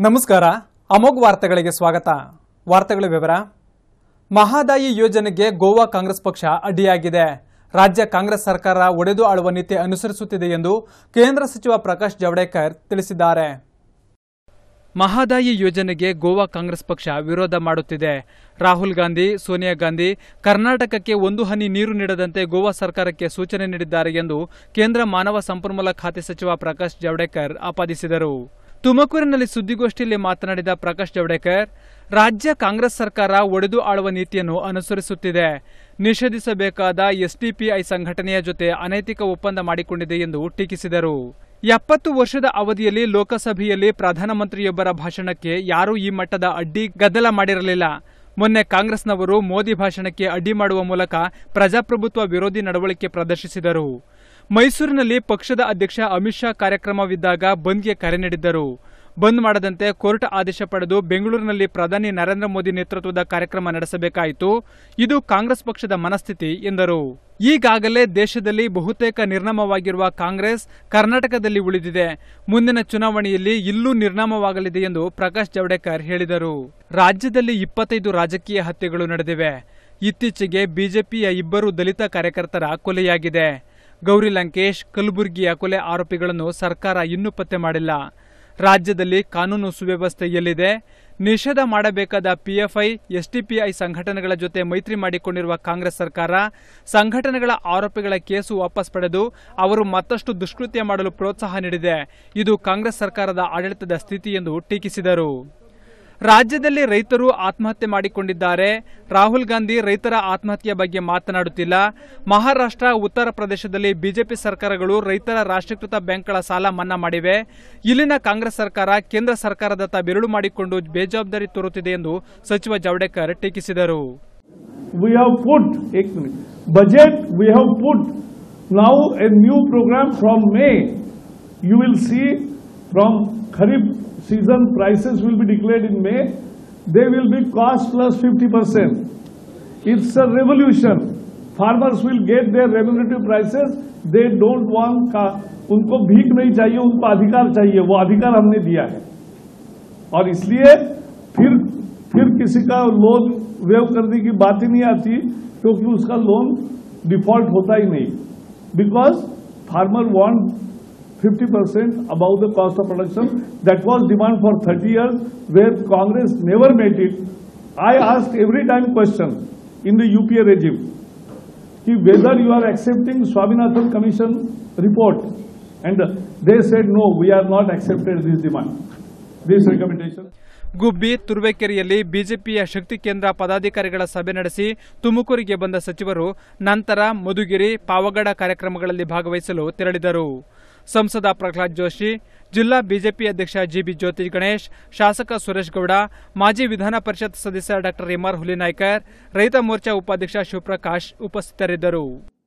ನಮಸ್ಕಾರ ಅಮೋಘ್ ವಾರ್ತೆಗಳಿಗೆ ಸ್ವಾಗತ ವಾರ್ತೆಗಳ ವಿವರ ಮಹಾದಾಯಿ ಯೋಜನೆಗೆ ಗೋವಾ ಕಾಂಗ್ರೆಸ್ ಪಕ್ಷ ಅಡ್ಡಿಯಾಗಿದೆ ರಾಜ್ಯ ಕಾಂಗ್ರೆಸ್ ಸರ್ಕಾರ ಒಡೆದು ಆಳುವ ನೀತಿ ಅನುಸರಿಸುತ್ತಿದೆ ಎಂದು ಕೇಂದ್ರ ಸಚಿವ ಪ್ರಕಾಶ್ ಜಾವಡೇಕರ್ ತಿಳಿಸಿದ್ದಾರೆ ಮಹಾದಾಯಿ ಯೋಜನೆಗೆ ಗೋವಾ ಕಾಂಗ್ರೆಸ್ ಪಕ್ಷ ವಿರೋಧ ಮಾಡುತ್ತಿದೆ ರಾಹುಲ್ ಗಾಂಧಿ ಸೋನಿಯಾ ಗಾಂಧಿ ಕರ್ನಾಟಕಕ್ಕೆ ಒಂದು ಹನಿ ನೀರು ನೀಡದಂತೆ ಗೋವಾ ಸರ್ಕಾರಕ್ಕೆ ಸೂಚನೆ ನೀಡಿದ್ದಾರೆ ಎಂದು ಕೇಂದ್ರ ಮಾನವ ಸಂಪನ್ಮೂಲ ಖಾತೆ ಸಚಿವ ಪ್ರಕಾಶ್ ಜಾವಡೇಕರ್ ಆಪಾದಿಸಿದರು ತುಮಕೂರಿನಲ್ಲಿ ಸುದ್ದಿಗೋಷ್ಠಿಯಲ್ಲಿ ಮಾತನಾಡಿದ ಪ್ರಕಾಶ್ ಜಾವಡೇಕರ್ ರಾಜ್ಯ ಕಾಂಗ್ರೆಸ್ ಸರ್ಕಾರ ಒಡೆದು ಆಳುವ ನೀತಿಯನ್ನು ಅನುಸರಿಸುತ್ತಿದೆ ನಿಷೇಧಿಸಬೇಕಾದ ಎಸ್ಡಿಪಿಐ ಸಂಘಟನೆಯ ಜೊತೆ ಅನೈತಿಕ ಒಪ್ಪಂದ ಮಾಡಿಕೊಂಡಿದೆ ಎಂದು ಟೀಕಿಸಿದರು ಎಪ್ಪತ್ತು ವರ್ಷದ ಅವಧಿಯಲ್ಲಿ ಲೋಕಸಭೆಯಲ್ಲಿ ಪ್ರಧಾನಮಂತ್ರಿಯೊಬ್ಬರ ಭಾಷಣಕ್ಕೆ ಯಾರೂ ಈ ಮಟ್ಟದ ಅಡ್ಡಿ ಗದ್ದಲ ಮಾಡಿರಲಿಲ್ಲ ಮೊನ್ನೆ ಕಾಂಗ್ರೆಸ್ನವರು ಮೋದಿ ಭಾಷಣಕ್ಕೆ ಅಡ್ಡಿ ಮಾಡುವ ಮೂಲಕ ಪ್ರಜಾಪ್ರಭುತ್ವ ವಿರೋಧಿ ನಡವಳಿಕೆ ಪ್ರದರ್ಶಿಸಿದರು ಮೈಸೂರಿನಲ್ಲಿ ಪಕ್ಷದ ಅಧ್ಯಕ್ಷ ಅಮಿತ್ ಶಾ ಕಾರ್ಯಕ್ರಮವಿದ್ದಾಗ ಬಂದ್ಗೆ ಕರೆ ನೀಡಿದ್ದರು ಬಂದ್ ಮಾಡದಂತೆ ಕೋರ್ಟ್ ಆದೇಶ ಪಡೆದು ಬೆಂಗಳೂರಿನಲ್ಲಿ ಪ್ರಧಾನಿ ನರೇಂದ್ರ ಮೋದಿ ನೇತೃತ್ವದ ಕಾರ್ಯಕ್ರಮ ನಡೆಸಬೇಕಾಯಿತು ಇದು ಕಾಂಗ್ರೆಸ್ ಪಕ್ಷದ ಮನಸ್ಥಿತಿ ಎಂದರು ಈಗಾಗಲೇ ದೇಶದಲ್ಲಿ ಬಹುತೇಕ ನಿರ್ನಾಮವಾಗಿರುವ ಕಾಂಗ್ರೆಸ್ ಕರ್ನಾಟಕದಲ್ಲಿ ಉಳಿದಿದೆ ಮುಂದಿನ ಚುನಾವಣೆಯಲ್ಲಿ ಇಲ್ಲೂ ನಿರ್ನಾಮವಾಗಲಿದೆ ಎಂದು ಪ್ರಕಾಶ್ ಜಾವಡೇಕರ್ ಹೇಳಿದರು ರಾಜ್ಯದಲ್ಲಿ ಇಪ್ಪತ್ತೈದು ರಾಜಕೀಯ ಹತ್ಯೆಗಳು ನಡೆದಿವೆ ಇತ್ತೀಚೆಗೆ ಬಿಜೆಪಿಯ ಇಬ್ಬರು ದಲಿತ ಕಾರ್ಯಕರ್ತರ ಕೊಲೆಯಾಗಿದೆ ಗೌರಿ ಲಂಕೇಶ್ ಕಲಬುರಗಿಯ ಕೊಲೆ ಆರೋಪಿಗಳನ್ನು ಸರ್ಕಾರ ಇನ್ನೂ ಪತ್ತೆ ಮಾಡಿಲ್ಲ ರಾಜ್ಯದಲ್ಲಿ ಕಾನೂನು ಸುವ್ಯವಸ್ಥೆ ಎಲ್ಲಿದೆ ನಿಷೇಧ ಮಾಡಬೇಕಾದ ಪಿಎಫ್ಐ ಎಸ್ಟಿಪಿಐ ಸಂಘಟನೆಗಳ ಜೊತೆ ಮೈತ್ರಿ ಮಾಡಿಕೊಂಡಿರುವ ಕಾಂಗ್ರೆಸ್ ಸರ್ಕಾರ ಸಂಘಟನೆಗಳ ಆರೋಪಿಗಳ ಕೇಸು ವಾಪಸ್ ಪಡೆದು ಅವರು ಮತ್ತಷ್ಟು ದುಷ್ಕೃತ್ಯ ಮಾಡಲು ಪ್ರೋತ್ಸಾಹ ನೀಡಿದೆ ಇದು ಕಾಂಗ್ರೆಸ್ ಸರ್ಕಾರದ ಆಡಳಿತದ ಸ್ಥಿತಿ ಎಂದು ಟೀಕಿಸಿದರು ರಾಜ್ಯದಲ್ಲಿ ರೈತರು ಆತ್ಮಹತ್ಯೆ ಮಾಡಿಕೊಂಡಿದ್ದಾರೆ ರಾಹುಲ್ ಗಾಂಧಿ ರೈತರ ಆತ್ಮಹತ್ಯೆ ಬಗ್ಗೆ ಮಾತನಾಡುತ್ತಿಲ್ಲ ಮಹಾರಾಷ್ಟ್ರ ಉತ್ತರ ಪ್ರದೇಶದಲ್ಲಿ ಬಿಜೆಪಿ ಸರ್ಕಾರಗಳು ರೈತರ ರಾಷ್ಟ್ರೀಕೃತ ಬ್ಯಾಂಕ್ಗಳ ಸಾಲ ಮನ್ನಾ ಮಾಡಿವೆ ಇಲ್ಲಿನ ಕಾಂಗ್ರೆಸ್ ಸರ್ಕಾರ ಕೇಂದ್ರ ಸರ್ಕಾರದತ್ತ ಬೆರಳು ಮಾಡಿಕೊಂಡು ಬೇಜವಾಬ್ದಾರಿ ತೋರುತ್ತಿದೆ ಎಂದು ಸಚಿವ ಜಾವಡೇಕರ್ ಟೀಕಿಸಿದರು we have put एक minute, budget we have put now a new program from May. You will see from Kharif season prices will be declared in May. They will be cost plus 50%. It's a revolution. Farmers will get their remunerative prices. They don't want का उनको भीख नहीं चाहिए उनको अधिकार चाहिए वो अधिकार हमने दिया है और इसलिए फिर फिर किसी का लोन वेव करने की बात ही नहीं आती क्योंकि उसका लोन डिफॉल्ट होता ही नहीं because farmer want 50 percent about the cost of production that was demand for 30 years where Congress never met it I ask every time question in the UPA regime कि whether you are accepting Swaminathan Commission report and they said no we are not accepted this demand this recommendation Gubbi ತುರುವೇಕೆರೆಯಲ್ಲಿ ಬಿಜೆಪಿಯ ಶಕ್ತಿ ಕೇಂದ್ರ ಪದಾಧಿಕಾರಿಗಳ ಸಭೆ ನಡೆಸಿ ತುಮಕೂರಿಗೆ ಬಂದ ಸಚಿವರು ನಂತರ ಮಧುಗಿರಿ ಪಾವಗಡ ಕಾರ್ಯಕ್ರಮಗಳಲ್ಲಿ ಭಾಗವಹಿಸಲು ತೆರಳಿದರು ಸಂಸದ ಪ್ರಹ್ಲಾದ್ ಜೋಶಿ ಜಿಲ್ಲಾ ಬಿಜೆಪಿ ಅಧ್ಯಕ್ಷ ಜಿಬಿ ಜ್ಯೋತಿ ಗಣೇಶ್ ಶಾಸಕ ಸುರೇಶ್ ಗೌಡ ಮಾಜಿ ವಿಧಾನ ಪರಿಷತ್ ಸದಸ್ಯ ಡಾಕ್ಟರ್ ಎಂಆರ್ ಹುಲಿನಾಯ್ಕರ್ ರೈತ ಮೋರ್ಚಾ ಉಪಾಧ್ಯಕ್ಷ ಶಿವಪ್ರಕಾಶ್ ಉಪಸ್ಥಿತರಿದ್ದರು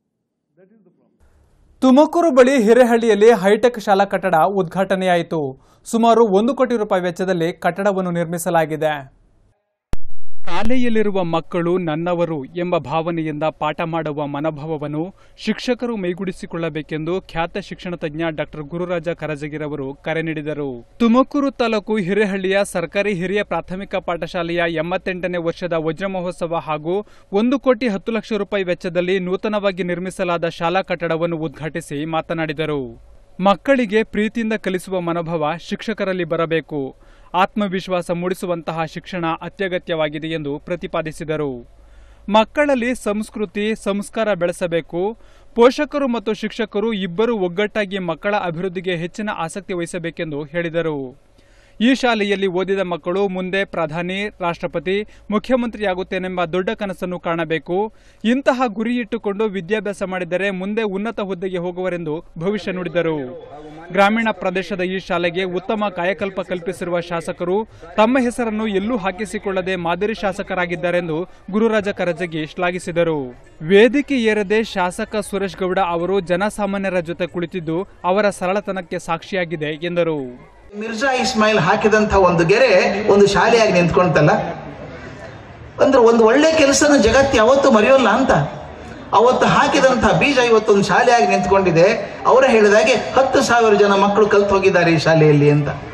ತುಮಕೂರು ಬಳಿ ಹಿರೇಹಳ್ಳಿಯಲ್ಲಿ ಹೈಟೆಕ್ ಶಾಲಾ ಕಟ್ಟಡ ಉದ್ಘಾಟನೆಯಾಯಿತು ಸುಮಾರು ಒಂದು ಕೋಟಿ ರೂಪಾಯಿ ವೆಚ್ಚದಲ್ಲಿ ಕಟ್ಟಡವನ್ನು ನಿರ್ಮಿಸಲಾಗಿದೆ ಶಾಲೆಯಲ್ಲಿರುವ ಮಕ್ಕಳು ನನ್ನವರು ಎಂಬ ಭಾವನೆಯಿಂದ ಪಾಠ ಮಾಡುವ ಮನೋಭಾವವನ್ನು ಶಿಕ್ಷಕರು ಮೈಗೂಡಿಸಿಕೊಳ್ಳಬೇಕೆಂದು ಖ್ಯಾತ ಶಿಕ್ಷಣ ತಜ್ಞ ಡಾಕ್ಟರ್ ಗುರುರಾಜ ಕರಜಗಿರವರು ಕರೆ ನೀಡಿದರು ತುಮಕೂರು ತಾಲೂಕು ಹಿರೇಹಳ್ಳಿಯ ಸರ್ಕಾರಿ ಹಿರಿಯ ಪ್ರಾಥಮಿಕ ಪಾಠಶಾಲೆಯ ಎಂಬತ್ತೆಂಟನೇ ವರ್ಷದ ವಜ್ರ ಮಹೋತ್ಸವ ಹಾಗೂ ಒಂದು ಕೋಟಿ ಹತ್ತು ಲಕ್ಷ ರೂಪಾಯಿ ವೆಚ್ಚದಲ್ಲಿ ನೂತನವಾಗಿ ನಿರ್ಮಿಸಲಾದ ಶಾಲಾ ಕಟ್ಟಡವನ್ನು ಉದ್ಘಾಟಿಸಿ ಮಾತನಾಡಿದರು ಮಕ್ಕಳಿಗೆ ಪ್ರೀತಿಯಿಂದ ಕಲಿಸುವ ಮನೋಭಾವ ಶಿಕ್ಷಕರಲ್ಲಿ ಬರಬೇಕು ಆತ್ಮವಿಶ್ವಾಸ ಮೂಡಿಸುವಂತಹ ಶಿಕ್ಷಣ ಅತ್ಯಗತ್ಯವಾಗಿದೆ ಎಂದು ಪ್ರತಿಪಾದಿಸಿದರು ಮಕ್ಕಳಲ್ಲಿ ಸಂಸ್ಕೃತಿ ಸಂಸ್ಕಾರ ಬೆಳೆಸಬೇಕು ಪೋಷಕರು ಮತ್ತು ಶಿಕ್ಷಕರು ಇಬ್ಬರು ಒಗ್ಗಟ್ಟಾಗಿ ಮಕ್ಕಳ ಅಭಿವೃದ್ಧಿಗೆ ಹೆಚ್ಚಿನ ಆಸಕ್ತಿ ವಹಿಸಬೇಕೆಂದು ಹೇಳಿದರು ಈ ಶಾಲೆಯಲ್ಲಿ ಓದಿದ ಮಕ್ಕಳು ಮುಂದೆ ಪ್ರಧಾನಿ ರಾಷ್ಟ್ರಪತಿ ಮುಖ್ಯಮಂತ್ರಿಯಾಗುತ್ತೇನೆಂಬ ದೊಡ್ಡ ಕನಸನ್ನು ಕಾಣಬೇಕು ಇಂತಹ ಗುರಿ ಇಟ್ಟುಕೊಂಡು ವಿದ್ಯಾಭ್ಯಾಸ ಮಾಡಿದರೆ ಮುಂದೆ ಉನ್ನತ ಹುದ್ದೆಗೆ ಹೋಗುವರೆಂದು ಭವಿಷ್ಯ ನುಡಿದರು ಗ್ರಾಮೀಣ ಪ್ರದೇಶದ ಈ ಶಾಲೆಗೆ ಉತ್ತಮ ಕಾಯಕಲ್ಪ ಕಲ್ಪಿಸಿರುವ ಶಾಸಕರು ತಮ್ಮ ಹೆಸರನ್ನು ಎಲ್ಲೂ ಹಾಕಿಸಿಕೊಳ್ಳದೆ ಮಾದರಿ ಶಾಸಕರಾಗಿದ್ದಾರೆಂದು ಗುರುರಾಜ ಕರಜಗಿ ಶ್ಲಾಘಿಸಿದರು ವೇದಿಕೆ ಏರದೆ ಶಾಸಕ ಸುರೇಶ್ ಗೌಡ ಅವರು ಜನಸಾಮಾನ್ಯರ ಜೊತೆ ಕುಳಿತಿದ್ದು ಅವರ ಸರಳತನಕ್ಕೆ ಸಾಕ್ಷಿಯಾಗಿದೆ ಎಂದರು ಮಿರ್ಜಾ ಇಸ್ಮಾಯಿಲ್ ಹಾಕಿದಂತ ಒಂದು ಗೆರೆ ಒಂದು ಶಾಲೆಯಾಗಿ ನಿಂತ್ಕೊಂತಲ್ಲ ಅಂದ್ರೆ ಒಂದು ಒಳ್ಳೆ ಕೆಲಸನ ಜಗತ್ತು ಯಾವತ್ತೂ ಮರೆಯೋಲ್ಲ ಅಂತ ಅವತ್ತು ಹಾಕಿದಂತ ಬೀಜ ಇವತ್ತೊಂದು ಶಾಲೆಯಾಗಿ ನಿಂತ್ಕೊಂಡಿದೆ ಅವರ ಹೇಳಿದಾಗೆ ಹತ್ತು ಸಾವಿರ ಜನ ಮಕ್ಕಳು ಕಲ್ತು ಹೋಗಿದ್ದಾರೆ ಈ ಶಾಲೆಯಲ್ಲಿ ಅಂತ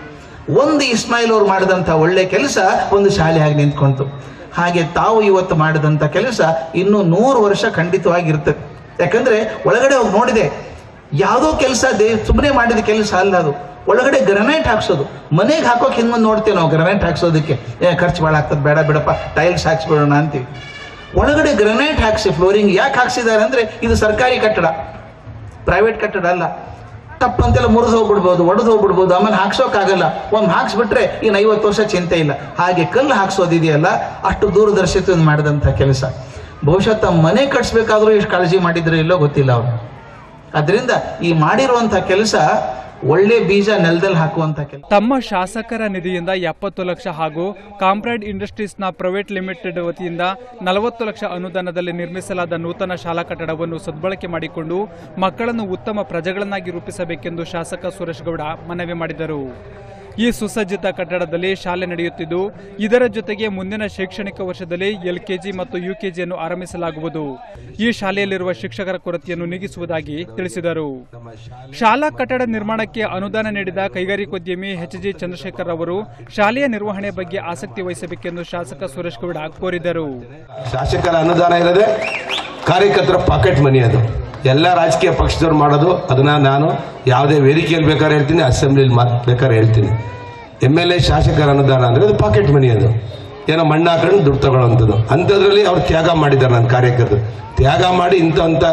ಒಂದು ಇಸ್ಮಾಯಿಲ್ ಅವ್ರು ಮಾಡಿದಂಥ ಒಳ್ಳೆ ಕೆಲಸ ಒಂದು ಶಾಲೆಯಾಗಿ ನಿಂತ್ಕೊಂತು ಹಾಗೆ ತಾವು ಇವತ್ತು ಮಾಡಿದಂಥ ಕೆಲಸ ಇನ್ನೂ ನೂರು ವರ್ಷ ಖಂಡಿತವಾಗಿರ್ತದೆ ಯಾಕಂದ್ರೆ ಒಳಗಡೆ ಹೋಗಿ ನೋಡಿದೆ ಯಾವುದೋ ಕೆಲಸ ದೇ ಸುಮ್ಮನೆ ಮಾಡಿದ ಕೆಲಸ ಅಲ್ಲ ಅದು ಒಳಗಡೆ ಗ್ರನೈಟ್ ಹಾಕ್ಸೋದು ಮನೆಗೆ ಹಾಕೋಕೆ ಹಿಂದೆ ಮುಂದೆ ನೋಡ್ತೇವೆ ನಾವು ಗ್ರನೈಟ್ ಹಾಕ್ಸೋದಕ್ಕೆ ಏ ಖರ್ಚು ಭಾಳ ಆಗ್ತದೆ ಬೇಡ ಬಿಡಪ್ಪ ಟೈಲ್ಸ್ ಹಾಕ್ಸ್ಬಿಡೋಣ ಅಂತೀವಿ ಒಳಗಡೆ ಗ್ರನೈಟ್ ಹಾಕ್ಸಿ ಫ್ಲೋರಿಂಗ್ ಯಾಕೆ ಹಾಕ್ಸಿದ್ದಾರೆ ಅಂದ್ರೆ ಇದು ಸರ್ಕಾರಿ ಕಟ್ಟಡ ಪ್ರೈವೇಟ್ ಕಟ್ಟಡ ಅಲ್ಲ ಟಪ್ ಅಂತೆಲ್ಲ ಮುರಿದು ಹೋಗ್ಬಿಡ್ಬೋದು ಒಡೆದು ಹೋಗ್ಬಿಡ್ಬೋದು ಆಮೇಲೆ ಹಾಕ್ಸೋಕ್ಕಾಗಲ್ಲ ಒಮ್ಮೆ ಹಾಕ್ಸ್ಬಿಟ್ರೆ ಇನ್ನು ಐವತ್ತು ವರ್ಷ ಚಿಂತೆ ಇಲ್ಲ ಹಾಗೆ ಕಲ್ಲು ಹಾಕ್ಸೋದಿದೆಯಲ್ಲ ಅಷ್ಟು ದೂರದರ್ಶಿತ್ವದಿಂದ ಮಾಡಿದಂಥ ಕೆಲಸ ಬಹುಶಃ ತಮ್ಮ ಮನೆ ಕಟ್ಸ್ಬೇಕಾದ್ರೂ ಎಷ್ಟು ಕಾಳಜಿ ಮಾಡಿದ್ರೆ ಇಲ್ಲೋ ಗೊತ್ತಿಲ್ಲ ಅವರು ಅದರಿಂದ ಈ ಮಾಡಿರುವಂಥ ಕೆಲಸ ಒಳ್ಳೆ ಬೀಜ ನೆಲದಲ್ಲಿ ಹಾಕುವಂಥ ಕೆಲಸ ತಮ್ಮ ಶಾಸಕರ ನಿಧಿಯಿಂದ ಎಪ್ಪತ್ತು ಲಕ್ಷ ಹಾಗೂ ಕಾಂಪ್ರೈಡ್ ಇಂಡಸ್ಟ್ರೀಸ್ನ ಪ್ರೈವೇಟ್ ಲಿಮಿಟೆಡ್ ವತಿಯಿಂದ ನಲವತ್ತು ಲಕ್ಷ ಅನುದಾನದಲ್ಲಿ ನಿರ್ಮಿಸಲಾದ ನೂತನ ಶಾಲಾ ಕಟ್ಟಡವನ್ನು ಸದ್ಬಳಕೆ ಮಾಡಿಕೊಂಡು ಮಕ್ಕಳನ್ನು ಉತ್ತಮ ಪ್ರಜೆಗಳನ್ನಾಗಿ ರೂಪಿಸಬೇಕೆಂದು ಶಾಸಕ ಸುರೇಶ್ ಗೌಡ ಮನವಿ ಮಾಡಿದರು ಈ ಸುಸಜ್ಜಿತ ಕಟ್ಟಡದಲ್ಲಿ ಶಾಲೆ ನಡೆಯುತ್ತಿದ್ದು ಇದರ ಜೊತೆಗೆ ಮುಂದಿನ ಶೈಕ್ಷಣಿಕ ವರ್ಷದಲ್ಲಿ ಎಲ್ಕೆಜಿ ಮತ್ತು ಯುಕೆಜಿಯನ್ನು ಆರಂಭಿಸಲಾಗುವುದು ಈ ಶಾಲೆಯಲ್ಲಿರುವ ಶಿಕ್ಷಕರ ಕೊರತೆಯನ್ನು ನೀಗಿಸುವುದಾಗಿ ತಿಳಿಸಿದರು ಶಾಲಾ ಕಟ್ಟಡ ನಿರ್ಮಾಣಕ್ಕೆ ಅನುದಾನ ನೀಡಿದ ಕೈಗಾರಿಕೋದ್ಯಮಿ ಎಚ್ ಜಿ ಚಂದ್ರಶೇಖರ್ ಅವರು ಶಾಲೆಯ ನಿರ್ವಹಣೆ ಬಗ್ಗೆ ಆಸಕ್ತಿ ವಹಿಸಬೇಕೆಂದು ಶಾಸಕ ಸುರೇಶ್ ಗೌಡ ಕೋರಿದರು ಶಾಸಕರ ಅನುದಾನ ಇರದೆ ಕಾರ್ಯಕರ್ತರ ಪಾಕೆಟ್ ಮನಿ ಅದು ಎಲ್ಲ ರಾಜಕೀಯ ಪಕ್ಷದವ್ರು ಮಾಡೋದು ಅದನ್ನ ನಾನು ಯಾವುದೇ ವೇದಿಕೆಯಲ್ಲಿ ಬೇಕಾದ್ರೆ ಹೇಳ್ತೀನಿ ಅಸೆಂಬ್ಲಿಲಿ ಮಾತ್ ಬೇಕಾದ್ರೆ ಹೇಳ್ತೀನಿ ಎಮ್ ಎಲ್ ಎ ಶಾಸಕರ ಅನುದಾನ ಅಂದ್ರೆ ಅದು ಪಾಕೆಟ್ ಮನಿ ಅದು ಏನೋ ಮಣ್ಣು ಹಾಕೊಂಡು ದುಡ್ಡು ತಗೊಳ್ಳೋಂಥದ್ದು ಅಂಥದ್ರಲ್ಲಿ ಅವ್ರು ತ್ಯಾಗ ಮಾಡಿದ್ದಾರೆ ನನ್ನ ಕಾರ್ಯಕರ್ತರು ತ್ಯಾಗ ಮಾಡಿ ಇಂಥ ಅಂತ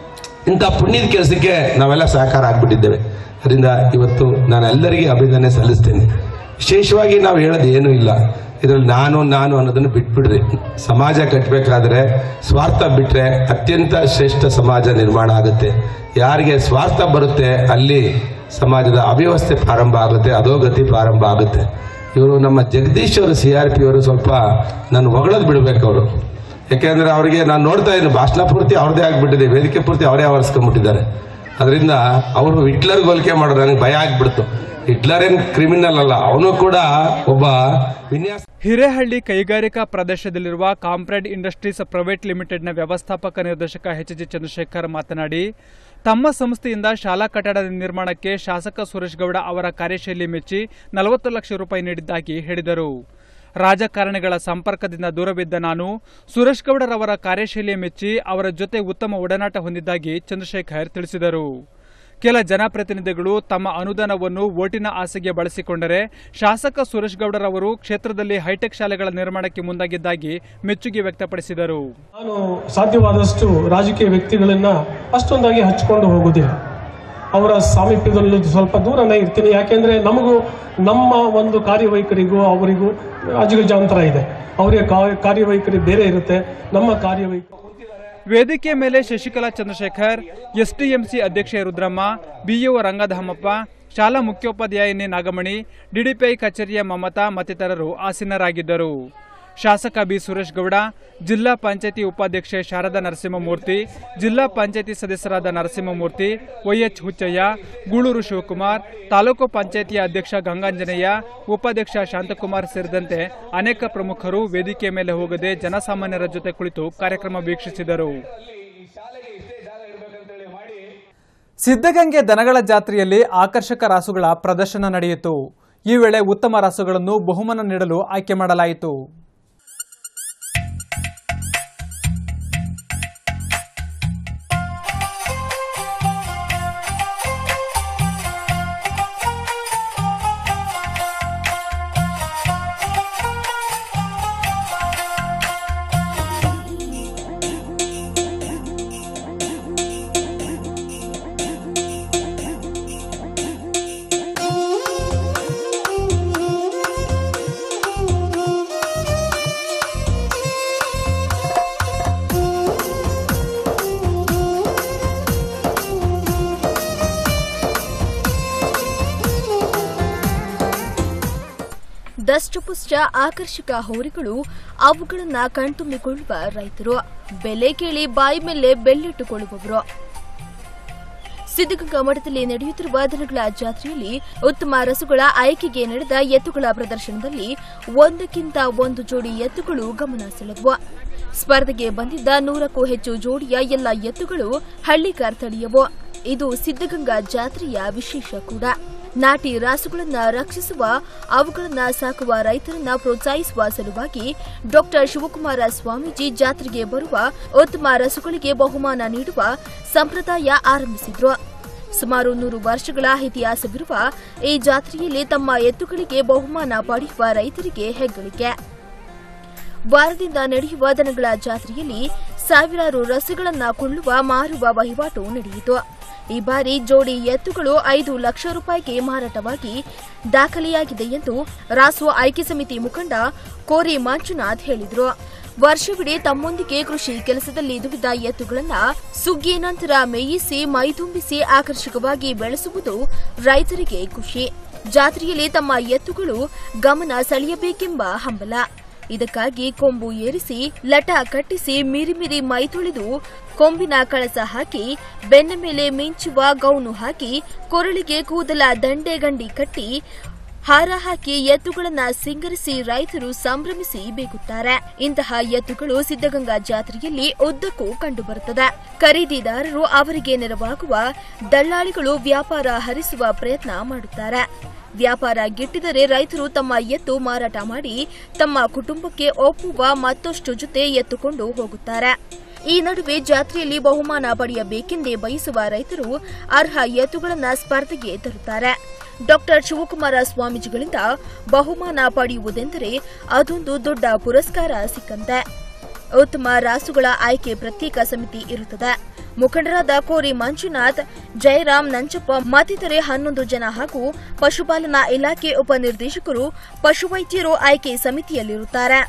ಇಂಥ ಪುಣ್ಯದ ಕೆಲಸಕ್ಕೆ ನಾವೆಲ್ಲ ಸಹಕಾರ ಆಗ್ಬಿಟ್ಟಿದ್ದೇವೆ ಅದರಿಂದ ಇವತ್ತು ನಾನು ಎಲ್ಲರಿಗೆ ಅಭಿನಂದನೆ ಸಲ್ಲಿಸ್ತೇನೆ ವಿಶೇಷವಾಗಿ ನಾವು ಹೇಳೋದು ಏನೂ ಇಲ್ಲ ಇದರಲ್ಲಿ ನಾನು ನಾನು ಅನ್ನೋದನ್ನು ಬಿಟ್ಬಿಡ್ರಿ ಸಮಾಜ ಕಟ್ಟಬೇಕಾದ್ರೆ ಸ್ವಾರ್ಥ ಬಿಟ್ರೆ ಅತ್ಯಂತ ಶ್ರೇಷ್ಠ ಸಮಾಜ ನಿರ್ಮಾಣ ಆಗುತ್ತೆ ಯಾರಿಗೆ ಸ್ವಾರ್ಥ ಬರುತ್ತೆ ಅಲ್ಲಿ ಸಮಾಜದ ಅವ್ಯವಸ್ಥೆ ಪ್ರಾರಂಭ ಆಗುತ್ತೆ ಅಧೋಗತಿ ಪ್ರಾರಂಭ ಆಗುತ್ತೆ ಇವರು ನಮ್ಮ ಜಗದೀಶ್ ಅವರು ಸಿ ಆರ್ ಪಿ ಅವರು ಸ್ವಲ್ಪ ನಾನು ಹೊಗಳೋದು ಬಿಡ್ಬೇಕು ಅವರು ಯಾಕೆಂದ್ರೆ ಅವರಿಗೆ ನಾನು ನೋಡ್ತಾ ಇದ್ದೀನಿ ಭಾಷಣ ಪೂರ್ತಿ ಅವ್ರದೇ ಆಗ್ಬಿಟ್ಟಿದೆ ವೇದಿಕೆ ಪೂರ್ತಿ ಅವರೇ ಆವರಿಸ್ಕೊಂಡ್ಬಿಟ್ಟಿದ್ದಾರೆ ಅದರಿಂದ ಅವರು ಹಿಟ್ಲರ್ ಹೋಲಿಕೆ ಮಾಡೋದು ನನಗೆ ಭಯ ಆಗ್ಬಿಡ್ತು ಹಿಟ್ಲರ್ ಏನ್ ಕ್ರಿಮಿನಲ್ ಅಲ್ಲ ಅವನು ಕೂಡ ಒಬ್ಬ ವಿನ್ಯಾಸ ಹಿರೇಹಳ್ಳಿ ಕೈಗಾರಿಕಾ ಪ್ರದೇಶದಲ್ಲಿರುವ ಕಾಂಪ್ರೆಡ್ ಇಂಡಸ್ಟ್ರೀಸ್ ಪ್ರೈವೇಟ್ ಲಿಮಿಟೆಡ್ನ ವ್ಯವಸ್ಥಾಪಕ ನಿರ್ದೇಶಕ ಎಚ್ ಜಿ ಚಂದ್ರಶೇಖರ್ ಮಾತನಾಡಿ ತಮ್ಮ ಸಂಸ್ಥೆಯಿಂದ ಶಾಲಾ ಕಟ್ಟಡದ ನಿರ್ಮಾಣಕ್ಕೆ ಶಾಸಕ ಸುರೇಶ್ ಗೌಡ ಅವರ ಕಾರ್ಯಶೈಲಿ ಮೆಚ್ಚಿ ನಲವತ್ತು ಲಕ್ಷ ರೂಪಾಯಿ ನೀಡಿದ್ದಾಗಿ ಹೇಳಿದರು ರಾಜಕಾರಣಿಗಳ ಸಂಪರ್ಕದಿಂದ ದೂರವಿದ್ದ ನಾನು ಸುರೇಶ್ ಗೌಡರವರ ಕಾರ್ಯಶೈಲಿ ಮೆಚ್ಚಿ ಅವರ ಜೊತೆ ಉತ್ತಮ ಒಡನಾಟ ಹೊಂದಿದ್ದಾಗಿ ಚಂದ್ರಶೇಖರ್ ತಿಳಿಸಿದರು ಕೆಲ ಜನಪ್ರತಿನಿಧಿಗಳು ತಮ್ಮ ಅನುದಾನವನ್ನು ಓಟಿನ ಆಸೆಗೆ ಬಳಸಿಕೊಂಡರೆ ಶಾಸಕ ಸುರೇಶ್ ಗೌಡರವರು ಕ್ಷೇತ್ರದಲ್ಲಿ ಹೈಟೆಕ್ ಶಾಲೆಗಳ ನಿರ್ಮಾಣಕ್ಕೆ ಮುಂದಾಗಿದ್ದಾಗಿ ಮೆಚ್ಚುಗೆ ವ್ಯಕ್ತಪಡಿಸಿದರು ನಾನು ಸಾಧ್ಯವಾದಷ್ಟು ರಾಜಕೀಯ ವ್ಯಕ್ತಿಗಳನ್ನ ಅಷ್ಟೊಂದಾಗಿ ಹಚ್ಕೊಂಡು ಹೋಗುವುದಿಲ್ಲ ಅವರ ಸಾಮೀಪ್ಯದಲ್ಲಿ ಸ್ವಲ್ಪ ದೂರನೇ ಇರ್ತೀನಿ ಯಾಕೆಂದ್ರೆ ನಮಗೂ ನಮ್ಮ ಒಂದು ಕಾರ್ಯವೈಖರಿಗೂ ಅವರಿಗೂ ಅಜಗಜಾಂತರ ಇದೆ ಅವರಿಗೆ ಕಾ- ಕಾರ್ಯವೈಖರಿ ಬೇರೆ ಇರುತ್ತೆ ನಮ್ಮ ಕಾರ್ಯವೈಖರಿ ವೇದಿಕೆ ಮೇಲೆ ಶಶಿಕಲಾ ಚಂದ್ರಶೇಖರ್ ಎಸ್ಟಿಎಂಸಿ ಅಧ್ಯಕ್ಷೆ ರುದ್ರಮ್ಮ ಬಿಇಒ ರಂಗಧಾಮಪ್ಪ ಶಾಲಾ ಮುಖ್ಯೋಪಾಧ್ಯಾಯಿನಿ ನಾಗಮಣಿ ಡಿಡಿಪಿಐ ಕಚೇರಿಯ ಮಮತಾ ಮತ್ತಿತರರು ಆಸೀನರಾಗಿದ್ದರು ಶಾಸಕ ಬಿ ಸುರೇಶ್ ಗೌಡ ಜಿಲ್ಲಾ ಪಂಚಾಯತಿ ಉಪಾಧ್ಯಕ್ಷೆ ಶಾರದಾ ನರಸಿಂಹಮೂರ್ತಿ ಜಿಲ್ಲಾ ಪಂಚಾಯತಿ ಸದಸ್ಯರಾದ ನರಸಿಂಹಮೂರ್ತಿ ವೈಎಚ್ ಹುಚ್ಚಯ್ಯ ಗೂಳೂರು ಶಿವಕುಮಾರ್ ತಾಲೂಕು ಪಂಚಾಯತಿಯ ಅಧ್ಯಕ್ಷ ಗಂಗಾಂಜನೇಯ ಉಪಾಧ್ಯಕ್ಷ ಶಾಂತಕುಮಾರ್ ಸೇರಿದಂತೆ ಅನೇಕ ಪ್ರಮುಖರು ವೇದಿಕೆ ಮೇಲೆ ಹೋಗದೆ ಜನಸಾಮಾನ್ಯರ ಜೊತೆ ಕುಳಿತು ಕಾರ್ಯಕ್ರಮ ವೀಕ್ಷಿಸಿದರು ಸಿದ್ಧಗಂಗೆ ದನಗಳ ಜಾತ್ರೆಯಲ್ಲಿ ಆಕರ್ಷಕ ರಾಸುಗಳ ಪ್ರದರ್ಶನ ನಡೆಯಿತು ಈ ವೇಳೆ ಉತ್ತಮ ರಾಸುಗಳನ್ನು ಬಹುಮಾನ ನೀಡಲು ಆಯ್ಕೆ ಮಾಡಲಾಯಿತು ದಷ್ಟಪುಷ್ಟ ಆಕರ್ಷಕ ಹೋರಿಗಳು ಅವುಗಳನ್ನ ಕಣ್ತುಂಬಿಕೊಳ್ಳುವ ರೈತರು ಬೆಲೆ ಕೇಳಿ ಬಾಯಿ ಮೇಲೆ ಬೆಲ್ಲಿಟ್ಟುಕೊಳ್ಳುವವರು ಸಿದ್ಧಗಂಗಾ ಮಠದಲ್ಲಿ ನಡೆಯುತ್ತಿರುವ ದನಗಳ ಜಾತ್ರೆಯಲ್ಲಿ ಉತ್ತಮ ರಸುಗಳ ಆಯ್ಕೆಗೆ ನಡೆದ ಎತ್ತುಗಳ ಪ್ರದರ್ಶನದಲ್ಲಿ ಒಂದಕ್ಕಿಂತ ಒಂದು ಜೋಡಿ ಎತ್ತುಗಳು ಗಮನ ಸೆಳೆದವು ಸ್ಪರ್ಧೆಗೆ ಬಂದಿದ್ದ ನೂರಕ್ಕೂ ಹೆಚ್ಚು ಜೋಡಿಯ ಎಲ್ಲ ಎತ್ತುಗಳು ಹಳ್ಳಿಗಾರ್ ತಳಿಯವು ಇದು ಸಿದ್ಧಗಂಗಾ ಜಾತ್ರೆಯ ವಿಶೇಷ ಕೂಡ ನಾಟಿ ರಾಸುಗಳನ್ನ ರಕ್ಷಿಸುವ ಅವುಗಳನ್ನ ಸಾಕುವ ರೈತರನ್ನ ಪ್ರೋತ್ಸಾಹಿಸುವ ಸಲುವಾಗಿ ಡಾಕ್ಟರ್ ಶಿವಕುಮಾರ ಸ್ವಾಮೀಜಿ ಜಾತ್ರೆಗೆ ಬರುವ ಉತ್ತಮ ರಸುಗಳಿಗೆ ಬಹುಮಾನ ನೀಡುವ ಸಂಪ್ರದಾಯ ಆರಂಭಿಸಿದ್ರು ಸುಮಾರು ನೂರು ವರ್ಷಗಳ ಇತಿಹಾಸವಿರುವ ಈ ಜಾತ್ರೆಯಲ್ಲಿ ತಮ್ಮ ಎತ್ತುಗಳಿಗೆ ಬಹುಮಾನ ಪಡೆಯುವ ರೈತರಿಗೆ ಹೆಗ್ಗಳಿಕೆ ವಾರದಿಂದ ನಡೆಯುವ ದನಗಳ ಜಾತ್ರೆಯಲ್ಲಿ ಸಾವಿರಾರು ರಸುಗಳನ್ನ ಕೊಳ್ಳುವ ಮಾರುವ ವಹಿವಾಟು ನಡೆಯಿತು ಈ ಬಾರಿ ಜೋಡಿ ಎತ್ತುಗಳು ಐದು ಲಕ್ಷ ರೂಪಾಯಿಗೆ ಮಾರಾಟವಾಗಿ ದಾಖಲೆಯಾಗಿದೆ ಎಂದು ರಾಸು ಆಯ್ಕೆ ಸಮಿತಿ ಮುಖಂಡ ಕೋರಿ ಮಂಜುನಾಥ್ ಹೇಳಿದರು ವರ್ಷವಿಡೀ ತಮ್ಮೊಂದಿಗೆ ಕೃಷಿ ಕೆಲಸದಲ್ಲಿ ದುಡಿದ ಎತ್ತುಗಳನ್ನ ಸುಗ್ಗಿ ನಂತರ ಮೇಯಿಸಿ ಮೈದುಂಬಿಸಿ ಆಕರ್ಷಕವಾಗಿ ಬೆಳೆಸುವುದು ರೈತರಿಗೆ ಖುಷಿ ಜಾತ್ರೆಯಲ್ಲಿ ತಮ್ಮ ಎತ್ತುಗಳು ಗಮನ ಸೆಳೆಯಬೇಕೆಂಬ ಹಂಬಲ ಇದಕ್ಕಾಗಿ ಕೊಂಬು ಏರಿಸಿ ಲಟ ಕಟ್ಟಿಸಿ ಮಿರಿಮಿರಿ ಮೈ ತೊಳೆದು ಕೊಂಬಿನ ಕಳಸ ಹಾಕಿ ಬೆನ್ನ ಮೇಲೆ ಮಿಂಚುವ ಗೌನು ಹಾಕಿ ಕೊರಳಿಗೆ ಕೂದಲ ದಂಡೆ ಗಂಡಿ ಕಟ್ಟಿ ಹಾರ ಹಾಕಿ ಎತ್ತುಗಳನ್ನ ಸಿಂಗರಿಸಿ ರೈತರು ಸಂಭ್ರಮಿಸಿ ಬೇಗುತ್ತಾರೆ ಇಂತಹ ಎತ್ತುಗಳು ಸಿದ್ದಗಂಗಾ ಜಾತ್ರೆಯಲ್ಲಿ ಉದ್ದಕ್ಕೂ ಕಂಡುಬರುತ್ತದೆ ಖರೀದಿದಾರರು ಅವರಿಗೆ ನೆರವಾಗುವ ದಳ್ಳಾಳಿಗಳು ವ್ಯಾಪಾರ ಹರಿಸುವ ಪ್ರಯತ್ನ ಮಾಡುತ್ತಾರೆ ವ್ಯಾಪಾರ ಗಿಟ್ಟಿದರೆ ರೈತರು ತಮ್ಮ ಎತ್ತು ಮಾರಾಟ ಮಾಡಿ ತಮ್ಮ ಕುಟುಂಬಕ್ಕೆ ಒಪ್ಪುವ ಮತ್ತಷ್ಟು ಜೊತೆ ಎತ್ತುಕೊಂಡು ಹೋಗುತ್ತಾರೆ ಈ ನಡುವೆ ಜಾತ್ರೆಯಲ್ಲಿ ಬಹುಮಾನ ಪಡೆಯಬೇಕೆಂದೇ ಬಯಸುವ ರೈತರು ಅರ್ಹ ಎತ್ತುಗಳನ್ನ ಸ್ಪರ್ಧೆಗೆ ತರುತ್ತಾರೆ ಡಾಕ್ಟರ್ ಶಿವಕುಮಾರ ಸ್ವಾಮೀಜಿಗಳಿಂದ ಬಹುಮಾನ ಪಡೆಯುವುದೆಂದರೆ ಅದೊಂದು ದೊಡ್ಡ ಪುರಸ್ಕಾರ ಸಿಕ್ಕಂತೆ ಉತ್ತಮ ರಾಸುಗಳ ಆಯ್ಕೆ ಪ್ರತ್ಯೇಕ ಸಮಿತಿ ಇರುತ್ತದೆ ಮುಖಂಡರಾದ ಕೋರಿ ಮಂಜುನಾಥ್ ಜಯರಾಮ್ ನಂಚಪ್ಪ ಮತ್ತಿತರೆ ಹನ್ನೊಂದು ಜನ ಹಾಗೂ ಪಶುಪಾಲನಾ ಇಲಾಖೆ ಉಪನಿರ್ದೇಶಕರು ಪಶುವೈದ್ಯರು ಆಯ್ಕೆ ಸಮಿತಿಯಲ್ಲಿರುತ್ತಾರೆ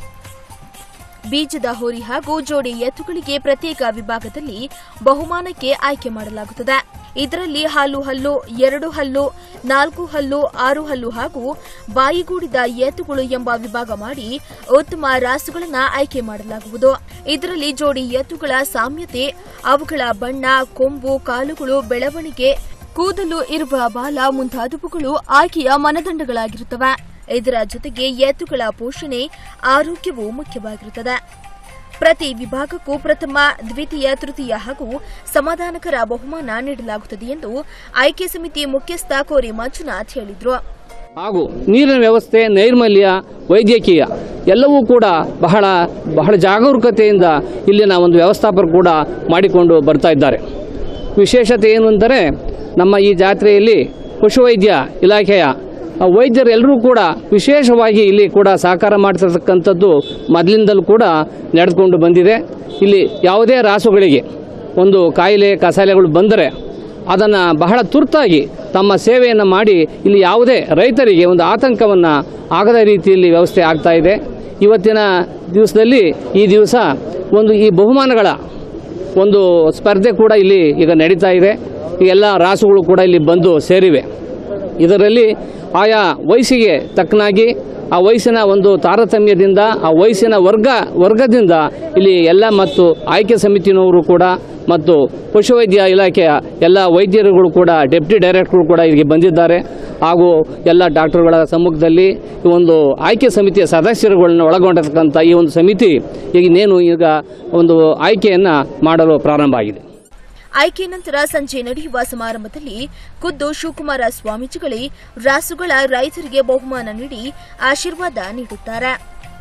ಬೀಜದ ಹೋರಿ ಹಾಗೂ ಜೋಡಿ ಎತ್ತುಗಳಿಗೆ ಪ್ರತ್ಯೇಕ ವಿಭಾಗದಲ್ಲಿ ಬಹುಮಾನಕ್ಕೆ ಆಯ್ಕೆ ಮಾಡಲಾಗುತ್ತದೆ ಇದರಲ್ಲಿ ಹಾಲು ಹಲ್ಲು ಎರಡು ಹಲ್ಲು ನಾಲ್ಕು ಹಲ್ಲು ಆರು ಹಲ್ಲು ಹಾಗೂ ಬಾಯಿಗೂಡಿದ ಎತ್ತುಗಳು ಎಂಬ ವಿಭಾಗ ಮಾಡಿ ಉತ್ತಮ ರಾಸುಗಳನ್ನ ಆಯ್ಕೆ ಮಾಡಲಾಗುವುದು ಇದರಲ್ಲಿ ಜೋಡಿ ಎತ್ತುಗಳ ಸಾಮ್ಯತೆ ಅವುಗಳ ಬಣ್ಣ ಕೊಂಬು ಕಾಲುಗಳು ಬೆಳವಣಿಗೆ ಕೂದಲು ಇರುವ ಬಾಲ ಮುಂತಾದವುಗಳು ಆಯ್ಕೆಯ ಮಾನದಂಡಗಳಾಗಿರುತ್ತವೆ ಇದರ ಜೊತೆಗೆ ಎತ್ತುಗಳ ಪೋಷಣೆ ಆರೋಗ್ಯವೂ ಮುಖ್ಯವಾಗಿರುತ್ತದೆ ಪ್ರತಿ ವಿಭಾಗಕ್ಕೂ ಪ್ರಥಮ ದ್ವಿತೀಯ ತೃತೀಯ ಹಾಗೂ ಸಮಾಧಾನಕರ ಬಹುಮಾನ ನೀಡಲಾಗುತ್ತದೆ ಎಂದು ಆಯ್ಕೆ ಸಮಿತಿ ಮುಖ್ಯಸ್ಥ ಕೋರಿ ಮಂಜುನಾಥ್ ಹೇಳಿದರು ಹಾಗೂ ನೀರಿನ ವ್ಯವಸ್ಥೆ ನೈರ್ಮಲ್ಯ ವೈದ್ಯಕೀಯ ಎಲ್ಲವೂ ಕೂಡ ಬಹಳ ಬಹಳ ಜಾಗರೂಕತೆಯಿಂದ ಇಲ್ಲಿನ ಒಂದು ವ್ಯವಸ್ಥಾಪಕರು ಕೂಡ ಮಾಡಿಕೊಂಡು ಬರ್ತಾ ಇದ್ದಾರೆ ವಿಶೇಷತೆ ಏನು ಅಂದರೆ ನಮ್ಮ ಈ ಜಾತ್ರೆಯಲ್ಲಿ ಪಶುವೈದ್ಯ ಇಲಾಖೆಯ ವೈದ್ಯರೆಲ್ಲರೂ ಕೂಡ ವಿಶೇಷವಾಗಿ ಇಲ್ಲಿ ಕೂಡ ಸಹಕಾರ ಮಾಡ್ತಿರ್ತಕ್ಕಂಥದ್ದು ಮೊದಲಿಂದಲೂ ಕೂಡ ನಡೆದುಕೊಂಡು ಬಂದಿದೆ ಇಲ್ಲಿ ಯಾವುದೇ ರಾಸುಗಳಿಗೆ ಒಂದು ಕಾಯಿಲೆ ಕಸಾಲೆಗಳು ಬಂದರೆ ಅದನ್ನು ಬಹಳ ತುರ್ತಾಗಿ ತಮ್ಮ ಸೇವೆಯನ್ನು ಮಾಡಿ ಇಲ್ಲಿ ಯಾವುದೇ ರೈತರಿಗೆ ಒಂದು ಆತಂಕವನ್ನು ಆಗದ ರೀತಿಯಲ್ಲಿ ವ್ಯವಸ್ಥೆ ಆಗ್ತಾ ಇದೆ ಇವತ್ತಿನ ದಿವಸದಲ್ಲಿ ಈ ದಿವಸ ಒಂದು ಈ ಬಹುಮಾನಗಳ ಒಂದು ಸ್ಪರ್ಧೆ ಕೂಡ ಇಲ್ಲಿ ಈಗ ನಡೀತಾ ಇದೆ ಈ ಎಲ್ಲ ರಾಸುಗಳು ಕೂಡ ಇಲ್ಲಿ ಬಂದು ಸೇರಿವೆ ಇದರಲ್ಲಿ ಆಯಾ ವಯಸ್ಸಿಗೆ ತಕ್ಕನಾಗಿ ಆ ವಯಸ್ಸಿನ ಒಂದು ತಾರತಮ್ಯದಿಂದ ಆ ವಯಸ್ಸಿನ ವರ್ಗ ವರ್ಗದಿಂದ ಇಲ್ಲಿ ಎಲ್ಲ ಮತ್ತು ಆಯ್ಕೆ ಸಮಿತಿನವರು ಕೂಡ ಮತ್ತು ಪಶುವೈದ್ಯ ಇಲಾಖೆಯ ಎಲ್ಲ ವೈದ್ಯರುಗಳು ಕೂಡ ಡೆಪ್ಟಿ ಡೈರೆಕ್ಟರ್ಗಳು ಕೂಡ ಇಲ್ಲಿಗೆ ಬಂದಿದ್ದಾರೆ ಹಾಗೂ ಎಲ್ಲ ಡಾಕ್ಟರ್ಗಳ ಸಮ್ಮುಖದಲ್ಲಿ ಈ ಒಂದು ಆಯ್ಕೆ ಸಮಿತಿಯ ಸದಸ್ಯರುಗಳನ್ನ ಒಳಗೊಂಡಿರ್ತಕ್ಕಂಥ ಈ ಒಂದು ಸಮಿತಿ ಈಗ ಇನ್ನೇನು ಈಗ ಒಂದು ಆಯ್ಕೆಯನ್ನು ಮಾಡಲು ಪ್ರಾರಂಭ ಆಗಿದೆ ಆಯ್ಕೆ ನಂತರ ಸಂಜೆ ನಡೆಯುವ ಸಮಾರಂಭದಲ್ಲಿ ಖುದ್ದು ಶಿವಕುಮಾರ ಸ್ವಾಮೀಜಿಗಳೇ ರಾಸುಗಳ ರೈತರಿಗೆ ಬಹುಮಾನ ನೀಡಿ ಆಶೀರ್ವಾದ ನೀಡುತ್ತಾರೆ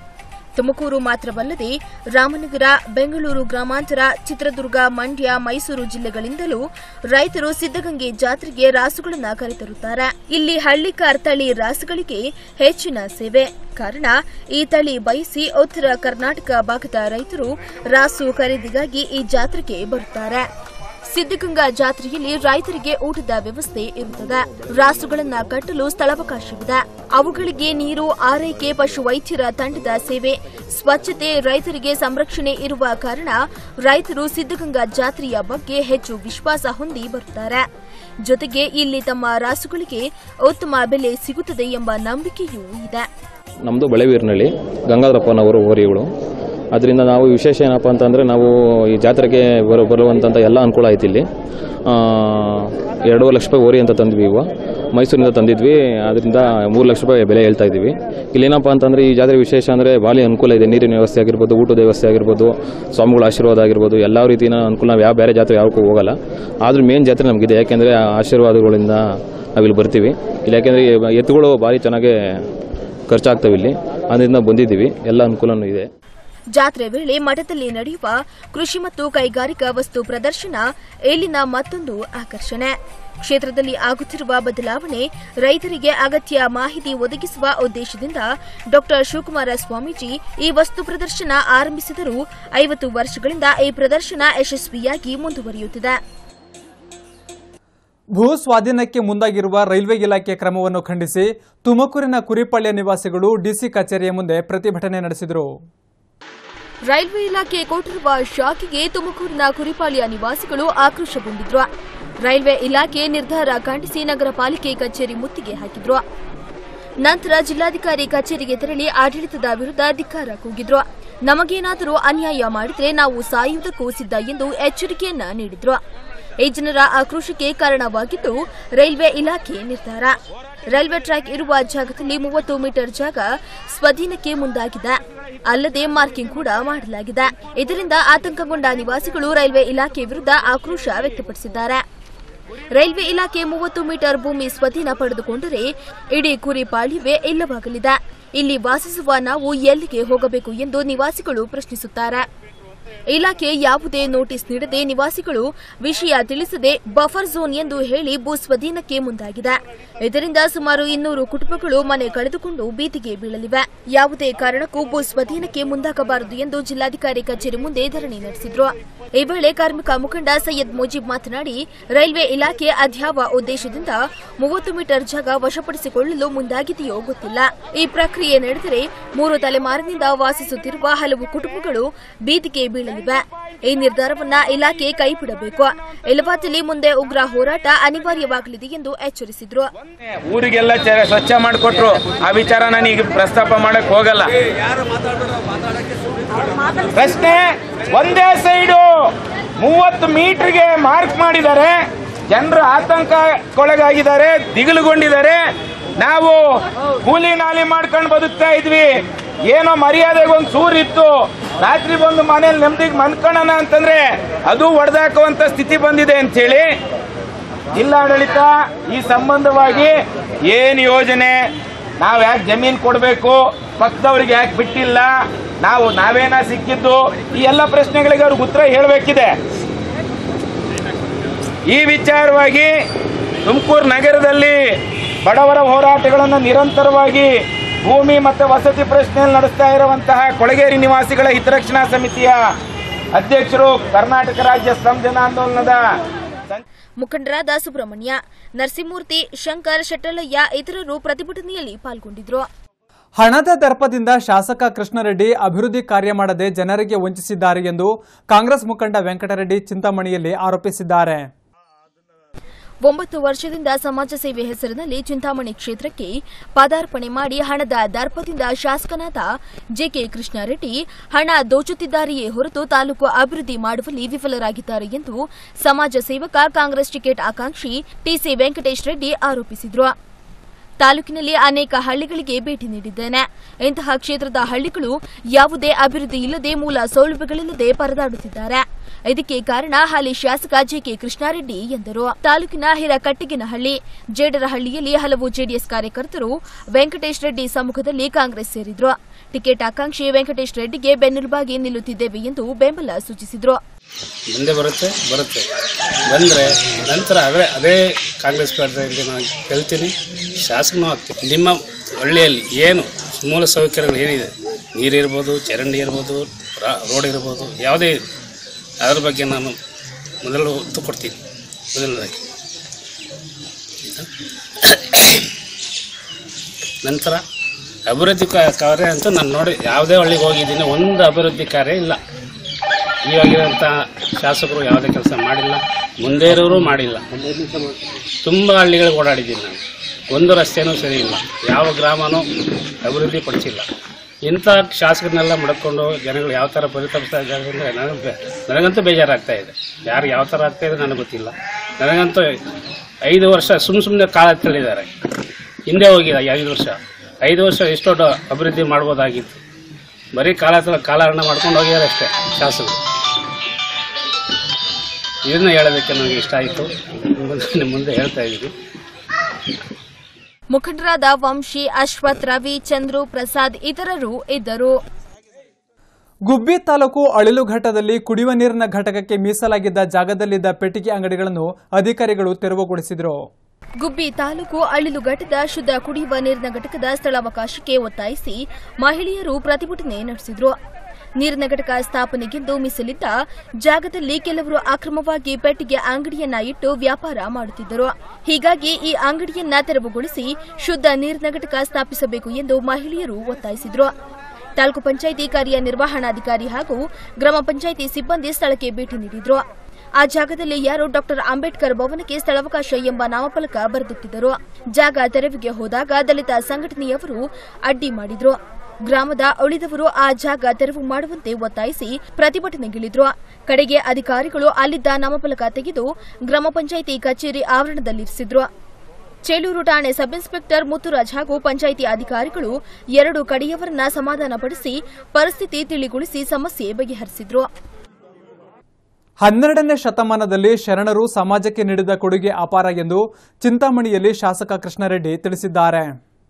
ತುಮಕೂರು ಮಾತ್ರವಲ್ಲದೆ ರಾಮನಗರ ಬೆಂಗಳೂರು ಗ್ರಾಮಾಂತರ ಚಿತ್ರದುರ್ಗ ಮಂಡ್ಯ ಮೈಸೂರು ಜಿಲ್ಲೆಗಳಿಂದಲೂ ರೈತರು ಸಿದ್ದಗಂಗೆ ಜಾತ್ರೆಗೆ ರಾಸುಗಳನ್ನು ಕರೆತರುತ್ತಾರೆ ಇಲ್ಲಿ ಹಳ್ಳಿಕಾರ್ ತಳಿ ರಾಸುಗಳಿಗೆ ಹೆಚ್ಚಿನ ಸೇವೆ ಕಾರಣ ಈ ತಳಿ ಬಯಸಿ ಉತ್ತರ ಕರ್ನಾಟಕ ಭಾಗದ ರೈತರು ರಾಸು ಖರೀದಿಗಾಗಿ ಈ ಜಾತ್ರೆಗೆ ಬರುತ್ತಾರೆ ಸಿದ್ದಗಂಗಾ ಜಾತ್ರೆಯಲ್ಲಿ ರೈತರಿಗೆ ಊಟದ ವ್ಯವಸ್ಥೆ ಇರುತ್ತದೆ ರಾಸುಗಳನ್ನ ಕಟ್ಟಲು ಸ್ಥಳಾವಕಾಶವಿದೆ ಅವುಗಳಿಗೆ ನೀರು ಆರೈಕೆ ಪಶು ವೈದ್ಯರ ತಂಡದ ಸೇವೆ ಸ್ವಚ್ಛತೆ ರೈತರಿಗೆ ಸಂರಕ್ಷಣೆ ಇರುವ ಕಾರಣ ರೈತರು ಸಿದ್ದಗಂಗಾ ಜಾತ್ರೆಯ ಬಗ್ಗೆ ಹೆಚ್ಚು ವಿಶ್ವಾಸ ಹೊಂದಿ ಬರುತ್ತಾರೆ ಜೊತೆಗೆ ಇಲ್ಲಿ ತಮ್ಮ ರಾಸುಗಳಿಗೆ ಉತ್ತಮ ಬೆಲೆ ಸಿಗುತ್ತದೆ ಎಂಬ ನಂಬಿಕೆಯೂ ಇದೆ ನಮ್ಮದು ಬಳೆವೀರ್ನಳ್ಳಿ ಗಂಗಾಧರಪ್ಪನವರು ಹೋರಿಗಳು ಅದರಿಂದ ನಾವು ವಿಶೇಷ ಏನಪ್ಪ ಅಂತಂದರೆ ನಾವು ಈ ಜಾತ್ರೆಗೆ ಬರು ಬರುವಂಥ ಎಲ್ಲ ಅನುಕೂಲ ಐತಿ ಇಲ್ಲಿ ಆ, ಎರಡೂವರೆ ಲಕ್ಷ ರೂಪಾಯಿ ಓರಿ ಅಂತ ತಂದ್ವಿ ಇವು ಮೈಸೂರಿಂದ ತಂದಿದ್ವಿ ಅದರಿಂದ ಮೂರು ಲಕ್ಷ ರೂಪಾಯಿ ಬೆಲೆ ಹೇಳ್ತಾ ಇದ್ದೀವಿ ಇಲ್ಲೇನಪ್ಪ ಅಂತಂದರೆ ಈ ಜಾತ್ರೆ ವಿಶೇಷ ಅಂದರೆ ಭಾಳ ಅನುಕೂಲ ಇದೆ ನೀರಿನ ವ್ಯವಸ್ಥೆ ಆಗಿರ್ಬೋದು ಊಟದ ವ್ಯವಸ್ಥೆ ಆಗಿರ್ಬೋದು ಸ್ವಾಮಿಗಳ ಆಶೀರ್ವಾದ ಆಗಿರ್ಬೋದು ಎಲ್ಲ ರೀತಿಯ ಅನುಕೂಲ ನಾವು ಯಾವ ಬೇರೆ ಜಾತ್ರೆ ಯಾವಕ್ಕೂ ಹೋಗಲ್ಲ ಆದರೂ ಮೇನ್ ಜಾತ್ರೆ ನಮಗಿದೆ ಯಾಕೆಂದರೆ ಆ ಆಶೀರ್ವಾದಗಳಿಂದ ನಾವಿಲ್ಲಿ ಬರ್ತೀವಿ ಇಲ್ಲಿ ಯಾಕೆಂದರೆ ಎತ್ತುಗಳು ಭಾರಿ ಚೆನ್ನಾಗಿ ಖರ್ಚಾಗ್ತವೆ ಇಲ್ಲಿ ಅದರಿಂದ ಬಂದಿದ್ದೀವಿ ಎಲ್ಲ ಅನುಕೂಲನೂ ಇದೆ ಜಾತ್ರೆ ವೇಳೆ ಮಠದಲ್ಲಿ ನಡೆಯುವ ಕೃಷಿ ಮತ್ತು ಕೈಗಾರಿಕಾ ವಸ್ತು ಪ್ರದರ್ಶನ ಇಲ್ಲಿನ ಮತ್ತೊಂದು ಆಕರ್ಷಣೆ ಕ್ಷೇತ್ರದಲ್ಲಿ ಆಗುತ್ತಿರುವ ಬದಲಾವಣೆ ರೈತರಿಗೆ ಅಗತ್ಯ ಮಾಹಿತಿ ಒದಗಿಸುವ ಉದ್ದೇಶದಿಂದ ಡಾ ಶಿವಕುಮಾರ ಸ್ವಾಮೀಜಿ ಈ ವಸ್ತು ಪ್ರದರ್ಶನ ಆರಂಭಿಸಿದರೂ ಐವತ್ತು ವರ್ಷಗಳಿಂದ ಈ ಪ್ರದರ್ಶನ ಯಶಸ್ವಿಯಾಗಿ ಮುಂದುವರಿಯುತ್ತಿದೆ ಭೂ ಸ್ವಾಧೀನಕ್ಕೆ ಮುಂದಾಗಿರುವ ರೈಲ್ವೆ ಇಲಾಖೆ ಕ್ರಮವನ್ನು ಖಂಡಿಸಿ ತುಮಕೂರಿನ ಕುರಿಪಳ್ಳಿಯ ನಿವಾಸಿಗಳು ಡಿಸಿ ಕಚೇರಿಯ ಮುಂದೆ ಪ್ರತಿಭಟನೆ ನಡೆಸಿದರು ರೈಲ್ವೆ ಇಲಾಖೆ ಕೊಟ್ಟಿರುವ ಶಾಕಿಗೆ ತುಮಕೂರಿನ ಕುರಿಪಾಳಿಯ ನಿವಾಸಿಗಳು ಆಕ್ರೋಶಗೊಂಡಿದ್ರು ರೈಲ್ವೆ ಇಲಾಖೆ ನಿರ್ಧಾರ ಖಂಡಿಸಿ ನಗರ ಪಾಲಿಕೆ ಕಚೇರಿ ಮುತ್ತಿಗೆ ಹಾಕಿದ್ರು ನಂತರ ಜಿಲ್ಲಾಧಿಕಾರಿ ಕಚೇರಿಗೆ ತೆರಳಿ ಆಡಳಿತದ ವಿರುದ್ಧ ಧಿಕ್ಕಾರ ಕೂಗಿದ್ರು ನಮಗೇನಾದರೂ ಅನ್ಯಾಯ ಮಾಡಿದ್ರೆ ನಾವು ಸಾಯುವುದಕ್ಕೂ ಸಿದ್ಧ ಎಂದು ಎಚ್ಚರಿಕೆಯನ್ನ ನೀಡಿದ್ರು ಈ ಜನರ ಆಕ್ರೋಶಕ್ಕೆ ಕಾರಣವಾಗಿದ್ದು ರೈಲ್ವೆ ಇಲಾಖೆ ನಿರ್ಧಾರ ರೈಲ್ವೆ ಟ್ರ್ಯಾಕ್ ಇರುವ ಜಾಗದಲ್ಲಿ ಮೂವತ್ತು ಮೀಟರ್ ಜಾಗ ಸ್ವಾಧೀನಕ್ಕೆ ಮುಂದಾಗಿದೆ ಅಲ್ಲದೆ ಮಾರ್ಕಿಂಗ್ ಕೂಡ ಮಾಡಲಾಗಿದೆ ಇದರಿಂದ ಆತಂಕಗೊಂಡ ನಿವಾಸಿಗಳು ರೈಲ್ವೆ ಇಲಾಖೆ ವಿರುದ್ಧ ಆಕ್ರೋಶ ವ್ಯಕ್ತಪಡಿಸಿದ್ದಾರೆ ರೈಲ್ವೆ ಇಲಾಖೆ ಮೂವತ್ತು ಮೀಟರ್ ಭೂಮಿ ಸ್ವಾಧೀನ ಪಡೆದುಕೊಂಡರೆ ಇಡೀ ಕುರಿ ಪಾಳ್ಯವೇ ಇಲ್ಲವಾಗಲಿದೆ ಇಲ್ಲಿ ವಾಸಿಸುವ ನಾವು ಎಲ್ಲಿಗೆ ಹೋಗಬೇಕು ಎಂದು ನಿವಾಸಿಗಳು ಪ್ರಶ್ನಿಸುತ್ತಾರೆ ಇಲಾಖೆ ಯಾವುದೇ ನೋಟಿಸ್ ನೀಡದೆ ನಿವಾಸಿಗಳು ವಿಷಯ ತಿಳಿಸದೆ ಬಫರ್ ಝೋನ್ ಎಂದು ಹೇಳಿ ಭೂ ಸ್ವಾಧೀನಕ್ಕೆ ಮುಂದಾಗಿದೆ ಇದರಿಂದ ಸುಮಾರು ಇನ್ನೂರು ಕುಟುಂಬಗಳು ಮನೆ ಕಳೆದುಕೊಂಡು ಬೀದಿಗೆ ಬೀಳಲಿವೆ ಯಾವುದೇ ಕಾರಣಕ್ಕೂ ಭೂ ಸ್ವಾಧೀನಕ್ಕೆ ಮುಂದಾಗಬಾರದು ಎಂದು ಜಿಲ್ಲಾಧಿಕಾರಿ ಕಚೇರಿ ಮುಂದೆ ಧರಣಿ ನಡೆಸಿದ್ರು ಈ ವೇಳೆ ಕಾರ್ಮಿಕ ಮುಖಂಡ ಸೈಯದ್ ಮುಜೀಬ್ ಮಾತನಾಡಿ ರೈಲ್ವೆ ಇಲಾಖೆ ಅದ್ಯಾವ ಉದ್ದೇಶದಿಂದ ಮೂವತ್ತು ಮೀಟರ್ ಜಾಗ ವಶಪಡಿಸಿಕೊಳ್ಳಲು ಮುಂದಾಗಿದೆಯೋ ಗೊತ್ತಿಲ್ಲ ಈ ಪ್ರಕ್ರಿಯೆ ನಡೆದರೆ ಮೂರು ತಲೆಮಾರಿನಿಂದ ವಾಸಿಸುತ್ತಿರುವ ಹಲವು ಕುಟುಂಬಗಳು ಬೀದಿಗೆ ಬೀಳಲಿವೆ ಈ ನಿರ್ಧಾರವನ್ನ ಇಲಾಖೆ ಕೈಬಿಡಬೇಕು ಇಲ್ಲವಾದಲ್ಲಿ ಮುಂದೆ ಉಗ್ರ ಹೋರಾಟ ಅನಿವಾರ್ಯವಾಗಲಿದೆ ಎಂದು ಎಚ್ಚರಿಸಿದ್ರು ಊರಿಗೆಲ್ಲ ಚ- ಸ್ವಚ್ಛ ಮಾಡಿಕೊಟ್ರು ಆ ವಿಚಾರ ನಾನು ಈಗ ಪ್ರಸ್ತಾಪ ಮಾಡಕ್ ಹೋಗಲ್ಲ ಪ್ರಶ್ನೆ ಒಂದೇ ಸೈಡು ಮೂವತ್ತು ಮೀಟರ್ಗೆ ಮಾರ್ಕ್ ಮಾಡಿದ್ದಾರೆ ಜನರು ಆತಂಕಕ್ಕೊಳಗಾಗಿದ್ದಾರೆ ದಿಗಿಲುಗೊಂಡಿದ್ದಾರೆ ನಾವು ಕೂಲಿ ನಾಲಿ ಮಾಡ್ಕೊಂಡು ಬದುಕ್ತಾ ಇದ್ವಿ ಏನೋ ಮರ್ಯಾದೆಗೆ ಒಂದು ಸೂರಿತ್ತು ರಾತ್ರಿ ಬಂದು ಮನೇಲಿ ನೆಮ್ಮದಿಗೆ ಮನ್ಕೊಳ್ಳೋಣ ಅಂತಂದ್ರೆ ಅದು ಒಡೆದಾಕುವಂತ ಸ್ಥಿತಿ ಬಂದಿದೆ ಅಂತೇಳಿ ಜಿಲ್ಲಾಡಳಿತ ಈ ಸಂಬಂಧವಾಗಿ ಏನು ಯೋಜನೆ ನಾವು ಯಾಕೆ ಜಮೀನು ಕೊಡಬೇಕು ಪಕ್ಕದವ್ರಿಗೆ ಯಾಕೆ ಬಿಟ್ಟಿಲ್ಲ ನಾವು ನಾವೇನ ಸಿಕ್ಕಿದ್ದು ಈ ಎಲ್ಲ ಪ್ರಶ್ನೆಗಳಿಗೆ ಅವ್ರಿಗೆ ಉತ್ತರ ಹೇಳಬೇಕಿದೆ ಈ ವಿಚಾರವಾಗಿ ತುಮಕೂರು ನಗರದಲ್ಲಿ ಬಡವರ ಹೋರಾಟಗಳನ್ನು ನಿರಂತರವಾಗಿ ಭೂಮಿ ಮತ್ತು ವಸತಿ ಪ್ರಶ್ನೆಯಲ್ಲಿ ನಡೆಸ್ತಾ ಇರುವಂತಹ ಕೊಳಗೇರಿ ನಿವಾಸಿಗಳ ಹಿತರಕ್ಷಣಾ ಸಮಿತಿಯ ಅಧ್ಯಕ್ಷರು ಕರ್ನಾಟಕ ರಾಜ್ಯ ಶ್ರಮ ಜನ ಆಂದೋಲನದ ಮುಖಂಡರಾದ ಸುಬ್ರಹ್ಮಣ್ಯ ನರಸಿಂಹಮೂರ್ತಿ ಶಂಕರ್ ಶೆಟ್ಟಲಯ್ಯ ಇತರರು ಪ್ರತಿಭಟನೆಯಲ್ಲಿ ಪಾಲ್ಗೊಂಡಿದ್ರು ಹಣದ ದರ್ಪದಿಂದ ಶಾಸಕ ಕೃಷ್ಣರೆಡ್ಡಿ ಅಭಿವೃದ್ಧಿ ಕಾರ್ಯ ಮಾಡದೆ ಜನರಿಗೆ ವಂಚಿಸಿದ್ದಾರೆ ಎಂದು ಕಾಂಗ್ರೆಸ್ ಮುಖಂಡ ವೆಂಕಟರೆಡ್ಡಿ ಚಿಂತಾಮಣಿಯಲ್ಲಿ ಆರೋಪಿಸಿದ್ದಾರೆ ಒಂಬತ್ತು ವರ್ಷದಿಂದ ಸಮಾಜ ಸೇವೆ ಹೆಸರಿನಲ್ಲಿ ಚಿಂತಾಮಣಿ ಕ್ಷೇತ್ರಕ್ಕೆ ಪದಾರ್ಪಣೆ ಮಾಡಿ ಹಣದ ದರ್ಪದಿಂದ ಶಾಸಕನಾದ ಜೆಕೆ ಕೃಷ್ಣಾರೆಡ್ಡಿ ಹಣ ದೋಚುತ್ತಿದ್ದಾರೆಯೇ ಹೊರತು ತಾಲೂಕು ಅಭಿವೃದ್ಧಿ ಮಾಡುವಲ್ಲಿ ವಿಫಲರಾಗಿದ್ದಾರೆ ಎಂದು ಸಮಾಜ ಸೇವಕ ಕಾಂಗ್ರೆಸ್ ಟಿಕೆಟ್ ಆಕಾಂಕ್ಷಿ ಟಿಸಿ ವೆಂಕಟೇಶ್ ರೆಡ್ಡಿ ಆರೋಪಿಸಿದರು ತಾಲೂಕಿನಲ್ಲಿ ಅನೇಕ ಹಳ್ಳಿಗಳಿಗೆ ಭೇಟಿ ನೀಡಿದ್ದೇನೆ ಇಂತಹ ಕ್ಷೇತ್ರದ ಹಳ್ಳಿಗಳು ಯಾವುದೇ ಅಭಿವೃದ್ಧಿ ಇಲ್ಲದೆ ಮೂಲ ಸೌಲಭ್ಯಗಳಿಲ್ಲದೆ ಪರದಾಡುತ್ತಿದ್ದಾರೆ ಇದಕ್ಕೆ ಕಾರಣ ಹಾಲಿ ಶಾಸಕ ಜೆಕೆ ಕೃಷ್ಣಾರೆಡ್ಡಿ ಎಂದರು ತಾಲೂಕಿನ ಹಿರಕಟ್ಟಿಗಿನಹಳ್ಳಿ ಜೇಡರಹಳ್ಳಿಯಲ್ಲಿ ಹಲವು ಜೆಡಿಎಸ್ ಕಾರ್ಯಕರ್ತರು ವೆಂಕಟೇಶ್ ರೆಡ್ಡಿ ಸಮ್ಮುಖದಲ್ಲಿ ಕಾಂಗ್ರೆಸ್ ಸೇರಿದ್ರು ಟಿಕೆಟ್ ಆಕಾಂಕ್ಷಿ ವೆಂಕಟೇಶ್ ರೆಡ್ಡಿಗೆ ಬೆನ್ನೆಲುಬಾಗಿ ನಿಲ್ಲುತ್ತಿದ್ದೇವೆ ಎಂದು ಬೆಂಬಲ ಸೂಚಿಸಿದ್ರು ಮುಂದೆ ಬರುತ್ತೆ ಬರುತ್ತೆ ಬಂದರೆ ನಂತರ ಅದೇ ಅದೇ ಕಾಂಗ್ರೆಸ್ ಪಾರ್ಟಿಯಿಂದ ನಾನು ಗೆಲ್ತೀನಿ ಶಾಸಕನೂ ಆಗ್ತೀನಿ ನಿಮ್ಮ ಹಳ್ಳಿಯಲ್ಲಿ ಏನು ಮೂಲ ಸೌಕರ್ಯಗಳು ಏನಿದೆ ನೀರಿರ್ಬೋದು ಚರಂಡಿ ಇರ್ಬೋದು ರಾ ರೋಡ್ ಇರ್ಬೋದು ಯಾವುದೇ ಇರ್ಲಿ, ಅದ್ರ ಬಗ್ಗೆ ನಾನು ಮೊದಲು ಒತ್ತು ಕೊಡ್ತೀನಿ ಮೊದಲನೇದಾಗಿ ನಂತರ ಅಭಿವೃದ್ಧಿ ಕಾ- ಕಾರ್ಯ ಅಂತೂ ನಾನು ನೋಡಿ ಯಾವುದೇ ಹಳ್ಳಿಗೆ ಹೋಗಿದ್ದೀನಿ ಒಂದು ಅಭಿವೃದ್ಧಿ ಕಾರ್ಯ ಇಲ್ಲ ಇವಾಗಿರೋಂಥ ಶಾಸಕರು ಯಾವುದೇ ಕೆಲಸ ಮಾಡಿಲ್ಲ ಮುಂದೆ ಇರೋರು ಮಾಡಿಲ್ಲ ತುಂಬ ಹಳ್ಳಿಗಳಿಗೆ ಓಡಾಡಿದ್ದೀನಿ ನಾನು ಒಂದು ರಸ್ತೆನೂ ಸರಿ ಇಲ್ಲ ಯಾವ ಗ್ರಾಮನೂ ಅಭಿವೃದ್ಧಿ ಪಡಿಸಿಲ್ಲ ಇಂಥ ಶಾಸಕರನ್ನೆಲ್ಲ ಮಡ್ಕೊಂಡು ಜನಗಳು ಯಾವ ಥರ ಪರಿತಪಿಸ್ತಾ ಇದ್ದಾರೆ ಅಂದರೆ ನನಗೆ ಬೆ- ನನಗಂತೂ ಬೇಜಾರಾಗ್ತಾ ಇದೆ ಯಾರು ಯಾವ ಥರ ಆಗ್ತಾ ಇದೆ ನನಗೆ ಗೊತ್ತಿಲ್ಲ ನನಗಂತೂ ಐದು ವರ್ಷ ಸುಮ್ಮ ಸುಮ್ಮನೆ ಕಾಲ ತಳ್ಳಿದ್ದಾರೆ ಹಿಂದೆ ಹೋಗಿದೆ ಐದು ವರ್ಷ ಐದು ವರ್ಷ ಎಷ್ಟು ದೊಡ್ಡ ಅಭಿವೃದ್ಧಿ ಮಾಡ್ಬೋದಾಗಿತ್ತು ಬರೀ ಕಾಲ ಕಾಲಹರಣ ಮಾಡ್ಕೊಂಡು ಹೋಗಿದ್ದಾರೆ ಅಷ್ಟೇ ಶಾಸಕರು ಇದನ್ನ ಹೇಳೋದಕ್ಕೆ ನನಗೆ ಇಷ್ಟ ಆಯಿತು ನಿಮ್ಮ ಮುಂದೆ ಹೇಳ್ತಾ ಇದ್ದೀನಿ ಮುಖಂಡರಾದ ವಂಶಿ ಅಶ್ವಥ್ ರವಿ ಚಂದ್ರು ಪ್ರಸಾದ್ ಇತರರು ಇದ್ದರು ಗುಬ್ಬಿ ತಾಲೂಕು ಅಳಿಲು ಘಟ್ಟದಲ್ಲಿ ಕುಡಿಯುವ ನೀರಿನ ಘಟಕಕ್ಕೆ ಮೀಸಲಾಗಿದ್ದ ಜಾಗದಲ್ಲಿದ್ದ ಪೆಟ್ಟಿಗೆ ಅಂಗಡಿಗಳನ್ನು ಅಧಿಕಾರಿಗಳು ತೆರವುಗೊಳಿಸಿದರು ಗುಬ್ಬಿ ತಾಲೂಕು ಅಳಿಲು ಘಟ್ಟದ ಶುದ್ಧ ಕುಡಿಯುವ ನೀರಿನ ಘಟಕದ ಸ್ಥಳಾವಕಾಶಕ್ಕೆ ಒತ್ತಾಯಿಸಿ ಮಹಿಳೆಯರು ಪ್ರತಿಭಟನೆ ನಡೆಸಿದ್ರು ನೀರಿನ ಘಟಕ ಸ್ಥಾಪನೆಗೆಂದು ಮೀಸಲಿದ್ದ ಜಾಗದಲ್ಲಿ ಕೆಲವರು ಅಕ್ರಮವಾಗಿ ಪೆಟ್ಟಿಗೆ ಅಂಗಡಿಯನ್ನ ಇಟ್ಟು ವ್ಯಾಪಾರ ಮಾಡುತ್ತಿದ್ದರು ಹೀಗಾಗಿ ಈ ಅಂಗಡಿಯನ್ನ ತೆರವುಗೊಳಿಸಿ ಶುದ್ಧ ನೀರಿನ ಘಟಕ ಸ್ಥಾಪಿಸಬೇಕು ಎಂದು ಮಹಿಳೆಯರು ಒತ್ತಾಯಿಸಿದ್ರು ತಾಲೂಕು ಪಂಚಾಯಿತಿ ಕಾರ್ಯನಿರ್ವಹಣಾಧಿಕಾರಿ ಹಾಗೂ ಗ್ರಾಮ ಪಂಚಾಯಿತಿ ಸಿಬ್ಬಂದಿ ಸ್ಥಳಕ್ಕೆ ಭೇಟಿ ನೀಡಿದ್ರು ಆ ಜಾಗದಲ್ಲಿ ಯಾರೋ ಡಾಕ್ಟರ್ ಅಂಬೇಡ್ಕರ್ ಭವನಕ್ಕೆ ಸ್ಥಳಾವಕಾಶ ಎಂಬ ನಾಮಫಲಕ ಬರೆದಿಟ್ಟಿದ್ದರು ಜಾಗ ತೆರವಿಗೆ ಹೋದಾಗ ದಲಿತ ಸಂಘಟನೆಯವರು ಅಡ್ಡಿ ಮಾಡಿದ್ರು ಗ್ರಾಮದ ಉಳಿದವರು ಆ ಜಾಗ ತೆರವು ಮಾಡುವಂತೆ ಒತ್ತಾಯಿಸಿ ಪ್ರತಿಭಟನೆಗಿಳಿದ್ರು ಕಡೆಗೆ ಅಧಿಕಾರಿಗಳು ಅಲ್ಲಿದ್ದ ನಾಮಫಲಕ ತೆಗೆದು ಗ್ರಾಮ ಪಂಚಾಯಿತಿ ಕಚೇರಿ ಆವರಣದಲ್ಲಿರಿಸಿದ್ರು ಚೇಳೂರು ಠಾಣೆ ಸಬ್ ಇನ್ಸ್ಪೆಕ್ಟರ್ ಮುತ್ತುರಾಜ್ ಹಾಗೂ ಪಂಚಾಯಿತಿ ಅಧಿಕಾರಿಗಳು ಎರಡು ಕಡೆಯವರನ್ನ ಸಮಾಧಾನಪಡಿಸಿ ಪರಿಸ್ಥಿತಿ ತಿಳಿಗೊಳಿಸಿ ಸಮಸ್ಯೆ ಬಗೆಹರಿಸಿದ್ರು ಹನ್ನೆರಡನೇ ಶತಮಾನದಲ್ಲಿ ಶರಣರು ಸಮಾಜಕ್ಕೆ ನೀಡಿದ ಕೊಡುಗೆ ಅಪಾರ ಎಂದು ಚಿಂತಾಮಣಿಯಲ್ಲಿ ಶಾಸಕ ಕೃಷ್ಣಾರೆಡ್ಡಿ ತಿಳಿಸಿದ್ದಾರೆ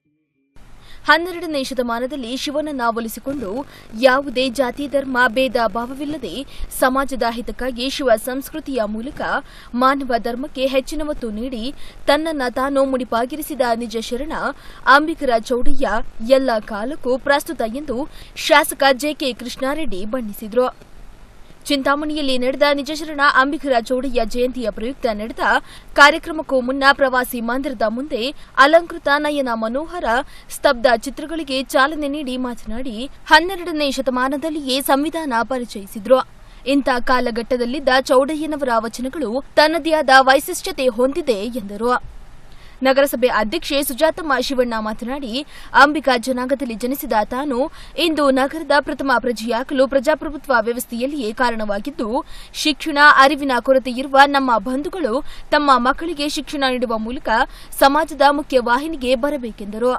ಹನ್ನೆರಡನೇ ಶತಮಾನದಲ್ಲಿ ಶಿವನನ್ನ ಒಲಿಸಿಕೊಂಡು ಯಾವುದೇ ಜಾತಿ ಧರ್ಮ ಭೇದ ಭಾವವಿಲ್ಲದೆ ಸಮಾಜದ ಹಿತಕ್ಕಾಗಿ ಶಿವ ಸಂಸ್ಕೃತಿಯ ಮೂಲಕ ಮಾನವ ಧರ್ಮಕ್ಕೆ ಹೆಚ್ಚಿನ ಒತ್ತು ನೀಡಿ ತನ್ನನ್ನ ತಾನು ಮುಡಿಪಾಗಿರಿಸಿದ ನಿಜ ಶರಣ ಅಂಬಿಕರ ಚೌಡಯ್ಯ ಎಲ್ಲ ಕಾಲಕ್ಕೂ ಪ್ರಸ್ತುತ ಎಂದು ಶಾಸಕ ಜೆಕೆ ಕೃಷ್ಣಾರೆಡ್ಡಿ ಬಣ್ಣಿಸಿದರು ಚಿಂತಾಮಣಿಯಲ್ಲಿ ನಡೆದ ನಿಜಶರಣ ಅಂಬಿಕರ ಚೌಡಯ್ಯ ಜಯಂತಿಯ ಪ್ರಯುಕ್ತ ನಡೆದ ಕಾರ್ಯಕ್ರಮಕ್ಕೂ ಮುನ್ನ ಪ್ರವಾಸಿ ಮಂದಿರದ ಮುಂದೆ ಅಲಂಕೃತ ನಯನ ಮನೋಹರ ಸ್ತಬ್ಧ ಚಿತ್ರಗಳಿಗೆ ಚಾಲನೆ ನೀಡಿ ಮಾತನಾಡಿ ಹನ್ನೆರಡನೇ ಶತಮಾನದಲ್ಲಿಯೇ ಸಂವಿಧಾನ ಪರಿಚಯಿಸಿದ್ರು ಇಂಥ ಕಾಲಘಟ್ಟದಲ್ಲಿದ್ದ ಚೌಡಯ್ಯನವರ ವಚನಗಳು ತನ್ನದೇ ಆದ ವೈಶಿಷ್ಟ್ಯತೆ ಹೊಂದಿದೆ ಎಂದರು ನಗರಸಭೆ ಅಧ್ಯಕ್ಷೆ ಸುಜಾತಮ್ಮ ಶಿವಣ್ಣ ಮಾತನಾಡಿ ಅಂಬಿಕಾ ಜನಾಂಗದಲ್ಲಿ ಜನಿಸಿದ ತಾನು ಇಂದು ನಗರದ ಪ್ರಥಮ ಪ್ರಜೆಯಾಗಲು ಪ್ರಜಾಪ್ರಭುತ್ವ ವ್ಯವಸ್ಥೆಯಲ್ಲಿಯೇ ಕಾರಣವಾಗಿದ್ದು ಶಿಕ್ಷಣ ಅರಿವಿನ ಕೊರತೆ ಇರುವ ನಮ್ಮ ಬಂಧುಗಳು ತಮ್ಮ ಮಕ್ಕಳಿಗೆ ಶಿಕ್ಷಣ ನೀಡುವ ಮೂಲಕ ಸಮಾಜದ ಮುಖ್ಯ ವಾಹಿನಿಗೆ ಬರಬೇಕೆಂದರು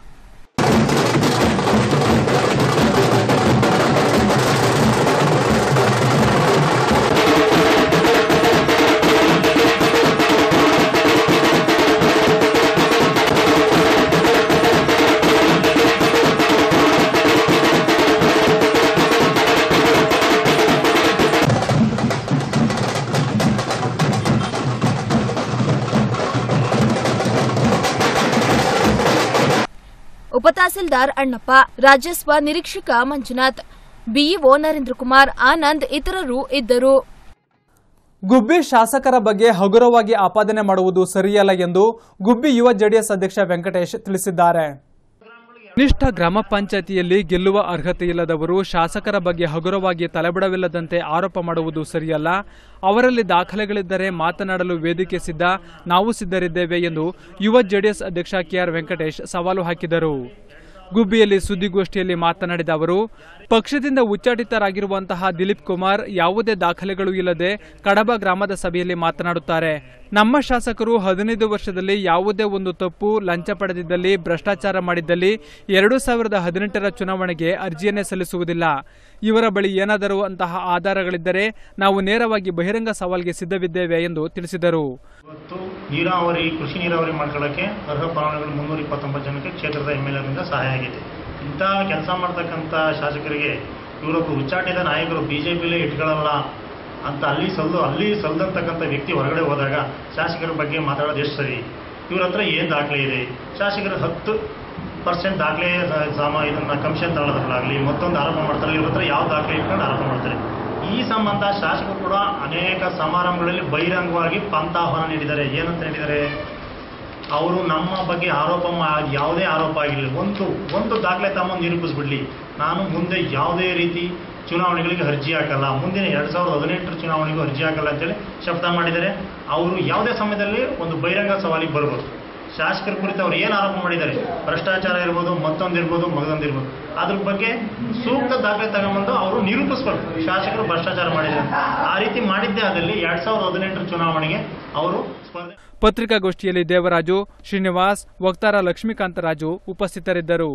ಉಪತಹಸೀಲ್ದಾರ್ ಅಣ್ಣಪ್ಪ ರಾಜಸ್ವ ನಿರೀಕ್ಷಕ ಮಂಜುನಾಥ್ ಬಿಇಒ ನರೇಂದ್ರ ಕುಮಾರ್ ಆನಂದ್ ಇತರರು ಇದ್ದರು ಗುಬ್ಬಿ ಶಾಸಕರ ಬಗ್ಗೆ ಹಗುರವಾಗಿ ಆಪಾದನೆ ಮಾಡುವುದು ಸರಿಯಲ್ಲ ಎಂದು ಗುಬ್ಬಿ ಯುವ ಜೆಡಿಎಸ್ ಅಧ್ಯಕ್ಷ ವೆಂಕಟೇಶ್ ತಿಳಿಸಿದ್ದಾರೆ ಕನಿಷ್ಠ ಗ್ರಾಮ ಪಂಚಾಯತಿಯಲ್ಲಿ ಗೆಲ್ಲುವ ಅರ್ಹತೆ ಇಲ್ಲದವರು ಶಾಸಕರ ಬಗ್ಗೆ ಹಗುರವಾಗಿ ತಲೆಬಡವಿಲ್ಲದಂತೆ ಆರೋಪ ಮಾಡುವುದು ಸರಿಯಲ್ಲ ಅವರಲ್ಲಿ ದಾಖಲೆಗಳಿದ್ದರೆ ಮಾತನಾಡಲು ವೇದಿಕೆ ಸಿದ್ಧ ನಾವು ಸಿದ್ಧರಿದ್ದೇವೆ ಎಂದು ಯುವ ಜೆಡಿಎಸ್ ಅಧ್ಯಕ್ಷ ಕೆಆರ್ ವೆಂಕಟೇಶ್ ಸವಾಲು ಹಾಕಿದರು ಗುಬ್ಬಿಯಲ್ಲಿ ಸುದ್ದಿಗೋಷ್ಠಿಯಲ್ಲಿ ಮಾತನಾಡಿದ ಅವರು ಪಕ್ಷದಿಂದ ಉಚ್ಚಾಟಿತರಾಗಿರುವಂತಹ ದಿಲೀಪ್ ಕುಮಾರ್ ಯಾವುದೇ ದಾಖಲೆಗಳು ಇಲ್ಲದೆ ಕಡಬ ಗ್ರಾಮದ ಸಭೆಯಲ್ಲಿ ಮಾತನಾಡುತ್ತಾರೆ ನಮ್ಮ ಶಾಸಕರು ಹದಿನೈದು ವರ್ಷದಲ್ಲಿ ಯಾವುದೇ ಒಂದು ತಪ್ಪು ಲಂಚ ಪಡೆದಿದ್ದಲ್ಲಿ ಭ್ರಷ್ಟಾಚಾರ ಮಾಡಿದ್ದಲ್ಲಿ ಎರಡು ಸಾವಿರದ ಹದಿನೆಂಟರ ಚುನಾವಣೆಗೆ ಅರ್ಜಿಯನ್ನೇ ಸಲ್ಲಿಸುವುದಿಲ್ಲ ಇವರ ಬಳಿ ಏನಾದರೂ ಅಂತಹ ಆಧಾರಗಳಿದ್ದರೆ ನಾವು ನೇರವಾಗಿ ಬಹಿರಂಗ ಸವಾಲ್ಗೆ ಸಿದ್ಧವಿದ್ದೇವೆ ಎಂದು ತಿಳಿಸಿದರು ಇವತ್ತು ನೀರಾವರಿ ಕೃಷಿ ನೀರಾವರಿ ಮಾಡ್ಕೊಳ್ಳೋಕ್ಕೆ ಅರ್ಹ ಫಲಾನುಭವಿಗಳು ಮುನ್ನೂರ ಇಪ್ಪತ್ತೊಂಬತ್ತು ಜನಕ್ಕೆ ಕ್ಷೇತ್ರದ ಎಮ್ ಎಲ್ ಎರಿಂದ ಸಹಾಯ ಆಗಿದೆ ಇಂಥ ಕೆಲಸ ಮಾಡ್ತಕ್ಕಂಥ ಶಾಸಕರಿಗೆ ಇವರೊಬ್ಬರು ಉಚ್ಚಾಟಿತ ನಾಯಕರು ಬಿ ಜೆ ಪಿಲೇ ಇಟ್ಕೊಳ್ಳಲ್ಲ ಅಂತ ಅಲ್ಲಿ ಸಲ್ಲು ಅಲ್ಲಿ ಸಲ್ದಂತಕ್ಕಂಥ ವ್ಯಕ್ತಿ ಹೊರಗಡೆ ಹೋದಾಗ ಶಾಸಕರ ಬಗ್ಗೆ ಮಾತಾಡೋದು ಎಷ್ಟು ಸರಿ ಇವ್ರ ಹತ್ರ ಏನು ದಾಖಲೆ ಇದೆ ಶಾಸಕರು ಹತ್ತು ಪರ್ಸೆಂಟ್ ದಾಖಲೆ ಸಾಮ ಇದನ್ನ ಕಮಿಷನ್ ತಗೊಳ್ಳೋದ್ರಲ್ಲಾಗಲಿ ಮತ್ತೊಂದು ಆರೋಪ ಮಾಡ್ತಾರೆ ಇವ್ರ ಹತ್ರ ಯಾವ ದಾಖಲೆ ಇಟ್ಕೊಂಡು ಆರೋಪ ಮಾಡ್ತಾರೆ ಈ ಸಂಬಂಧ ಶಾಸಕರು ಕೂಡ ಅನೇಕ ಸಮಾರಂಭಗಳಲ್ಲಿ ಬಹಿರಂಗವಾಗಿ ಪಂಥಾಹ್ವಾನ ನೀಡಿದ್ದಾರೆ ಏನಂತ ನೀಡಿದ್ದಾರೆ ಅವರು ನಮ್ಮ ಬಗ್ಗೆ ಆರೋಪ ಮಾ ಯಾವುದೇ ಆರೋಪ ಆಗಿರಲಿ ಒಂದು ಒಂದು ದಾಖಲೆ ತಮ್ಮ ನಿರೂಪಿಸ್ಬಿಡ್ಲಿ ನಾನು ಮುಂದೆ ಯಾವುದೇ ರೀತಿ ಚುನಾವಣೆಗಳಿಗೆ ಅರ್ಜಿ ಹಾಕಲ್ಲ ಮುಂದಿನ ಎರಡು ಸಾವಿರದ ಹದಿನೆಂಟರ ಚುನಾವಣೆಗೂ ಅರ್ಜಿ ಹಾಕಲ್ಲ ಅಂತೇಳಿ ಶಪಥ ಮಾಡಿದ್ದಾರೆ ಅವರು ಯಾವುದೇ ಸಮಯದಲ್ಲಿ ಒಂದು ಬಹಿರಂಗ ಸವಾಲಿಗೆ ಬರ್ಬೋದು ಶಾಸಕರ ಕುರಿತು ಅವ್ರು ಏನು ಆರೋಪ ಮಾಡಿದ್ದಾರೆ ಭ್ರಷ್ಟಾಚಾರ ಇರ್ಬೋದು ಮತ್ತೊಂದಿರ್ಬೋದು ಮಗದೊಂದಿರ್ಬೋದು ಅದ್ರ ಬಗ್ಗೆ ಸೂಕ್ತ ದಾಖಲೆ ತಗೊಂಬಂದು ಅವರು ನಿರೂಪಿಸ್ಬೇಕು ಶಾಸಕರು ಭ್ರಷ್ಟಾಚಾರ ಮಾಡಿದ್ದಾರೆ ಆ ರೀತಿ ಮಾಡಿದ್ದೇ ಆದಲ್ಲಿ ಎರಡ್ ಸಾವಿರದ ಹದಿನೆಂಟರ ಚುನಾವಣೆಗೆ ಅವರು ಸ್ಪರ್ಧೆ ಪತ್ರಿಕಾಗೋಷ್ಠಿಯಲ್ಲಿ ದೇವರಾಜು ಶ್ರೀನಿವಾಸ್ ವಕ್ತಾರ ಲಕ್ಷ್ಮೀಕಾಂತರಾಜು ಉಪಸ್ಥಿತರಿದ್ದರು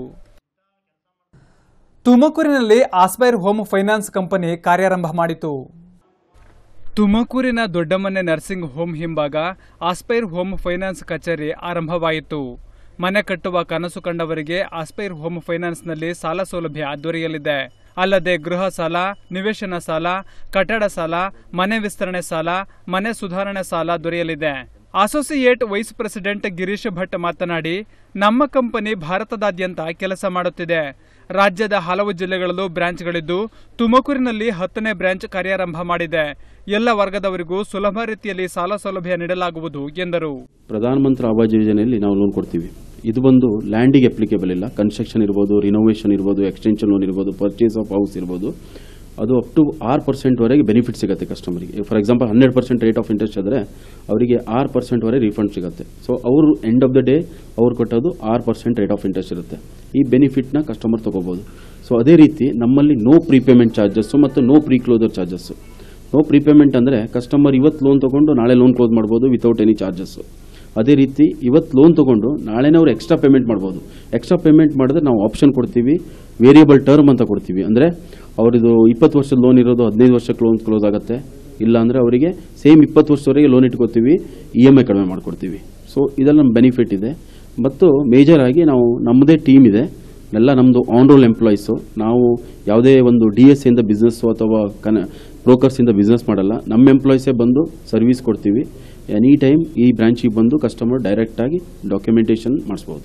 ತುಮಕೂರಿನಲ್ಲಿ ಆಸ್ಪೈರ್ ಹೋಮ್ ಫೈನಾನ್ಸ್ ಕಂಪನಿ ಕಾರ್ಯಾರಂಭ ಮಾಡಿತು ತುಮಕೂರಿನ ದೊಡ್ಡಮನೆ ನರ್ಸಿಂಗ್ ಹೋಮ್ ಹಿಂಭಾಗ ಆಸ್ಪೈರ್ ಹೋಮ್ ಫೈನಾನ್ಸ್ ಕಚೇರಿ ಆರಂಭವಾಯಿತು ಮನೆ ಕಟ್ಟುವ ಕನಸು ಕಂಡವರಿಗೆ ಆಸ್ಪೈರ್ ಹೋಮ್ ಫೈನಾನ್ಸ್ನಲ್ಲಿ ಸಾಲ ಸೌಲಭ್ಯ ದೊರೆಯಲಿದೆ ಅಲ್ಲದೆ ಗೃಹ ಸಾಲ ನಿವೇಶನ ಸಾಲ ಕಟ್ಟಡ ಸಾಲ ಮನೆ ವಿಸ್ತರಣೆ ಸಾಲ ಮನೆ ಸುಧಾರಣೆ ಸಾಲ ದೊರೆಯಲಿದೆ associate vice president Girish Bhat ಮಾತನಾಡಿ ನಮ್ಮ ಕಂಪನಿ ಭಾರತದಾದ್ಯಂತ ಕೆಲಸ ಮಾಡುತ್ತಿದೆ ರಾಜ್ಯದ ಹಲವು ಜಿಲ್ಲೆಗಳಲ್ಲೂ ಬ್ರಾಂಚ್ಗಳಿದ್ದು ತುಮಕೂರಿನಲ್ಲಿ ಹತ್ತನೇ ಬ್ರಾಂಚ್ ಕಾರ್ಯಾರಂಭ ಮಾಡಿದೆ ಎಲ್ಲ ವರ್ಗದವರಿಗೂ ಸುಲಭ ರೀತಿಯಲ್ಲಿ ಸಾಲ ಸೌಲಭ್ಯ ನೀಡಲಾಗುವುದು ಎಂದರು ಪ್ರಧಾನಮಂತ್ರಿ ಆವಾಸ್ ಯೋಜನೆಯಲ್ಲಿ ನಾವು ಲೋನ್ ಕೊಡ್ತೀವಿ ಇದು ಬಂದು ಲ್ಯಾಂಡಿಗೆ ಅಪ್ಲಿಕೇಬಲ್ ಇಲ್ಲ ಕನ್ಸ್ಟ್ರಕ್ಷನ್ ಇರ್ಬೋದು ರಿನೋವೇಷನ್ ಇರ್ಬೋದು ಎಕ್ಸ್ಟೆನ್ಷನ್ ಲೋನ್ ಇರ್ಬೋದು ಪರ್ಚೇಸ್ ಆಫ್ ಹೌಸ್ ಇರ್ಬೋದು ಅದು ಅಪ್ ಟು ಆರು ಪರ್ಸೆಂಟ್ವರೆಗೆ ಬೆನಿಫಿಟ್ ಸಿಗುತ್ತೆ ಕಸ್ಟಮರಿಗೆ for example hundred percent rate of interest ಆದರೆ ಅವರಿಗೆ ಆರು ಪರ್ಸೆಂಟ್ವರೆಗೆ ರೀಫಂಡ್ ಸಿಗುತ್ತೆ ಸೊ ಅವರು ಎಂಡ್ ಆಫ್ ದ ಡೇ ಅವ್ರು ಕೊಟ್ಟೋದು ಆರು ಪರ್ಸೆಂಟ್ ರೇಟ್ ಆಫ್ ಇಂಟ್ರೆಸ್ಟ್ ಇರುತ್ತೆ ಈ ಬೆನಿಫಿಟ್ನ ಕಸ್ಟಮರ್ ತಗೋಬೋದು ಸೊ ಅದೇ ರೀತಿ ನಮ್ಮಲ್ಲಿ ನೋ ಪ್ರೀಪೇಮೆಂಟ್ ಚಾರ್ಜಸ್ಸು ಮತ್ತು no pre closure charges no prepayment ಅಂದರೆ ಕಸ್ಟಮರ್ ಇವತ್ತು ಲೋನ್ ತೊಗೊಂಡು ನಾಳೆ ಲೋನ್ ಕ್ಲೋಸ್ ಮಾಡ್ಬೋದು ವಿತೌಟ್ ಎನಿ ಚಾರ್ಜಸ್ಸು ಅದೇ ರೀತಿ ಇವತ್ತು ಲೋನ್ ತೊಗೊಂಡು ನಾಳೆನೇ ಅವ್ರು ಎಕ್ಸ್ಟ್ರಾ ಪೇಮೆಂಟ್ ಮಾಡ್ಬೋದು ಎಕ್ಸ್ಟ್ರಾ ಪೇಮೆಂಟ್ ಮಾಡಿದ್ರೆ ನಾವು ಆಪ್ಷನ್ ಕೊಡ್ತೀವಿ ವೇರಿಯಬಲ್ ಟರ್ಮ್ ಅಂತ ಕೊಡ್ತೀವಿ ಅಂದರೆ ಅವರಿದು ಇಪ್ಪತ್ತು ವರ್ಷದ ಲೋನ್ ಇರೋದು ಹದಿನೈದು ವರ್ಷಕ್ಕೆ ಲೋನ್ ಕ್ಲೋಸ್ ಆಗುತ್ತೆ ಇಲ್ಲ ಅಂದರೆ ಅವರಿಗೆ ಸೇಮ್ ಇಪ್ಪತ್ತು ವರ್ಷದವರೆಗೆ ಲೋನ್ ಇಟ್ಕೋತೀವಿ ಇ ಎಮ್ ಐ ಕಡಿಮೆ ಮಾಡ್ಕೊಡ್ತೀವಿ ಸೊ ಇದೆಲ್ಲ ನಮ್ಮ ಬೆನಿಫಿಟ್ ಇದೆ ಮತ್ತು ಮೇಜರ್ ಆಗಿ ನಾವು ನಮ್ಮದೇ ಟೀಮ್ ಇದೆ ಎಲ್ಲ ನಮ್ಮದು ಆನ್ ರೋಲ್ ಎಂಪ್ಲಾಯೀಸು ನಾವು ಯಾವುದೇ ಒಂದು ಡಿ ಎಸ್ ಇಂದ ಬಿಸ್ನೆಸ್ಸು ಅಥವಾ ಕನ ಬ್ರೋಕರ್ಸಿಂದ ಬಿಸ್ನೆಸ್ ಮಾಡಲ್ಲ ನಮ್ಮ ಎಂಪ್ಲಾಯೀಸೇ ಬಂದು ಸರ್ವಿಸ್ ಕೊಡ್ತೀವಿ ಎನಿ ಟೈಮ್ ಈ ಬ್ರಾಂಚಿಗೆ ಬಂದು ಕಸ್ಟಮರ್ ಡೈರೆಕ್ಟಾಗಿ ಡಾಕ್ಯುಮೆಂಟೇಷನ್ ಮಾಡಿಸ್ಬೋದು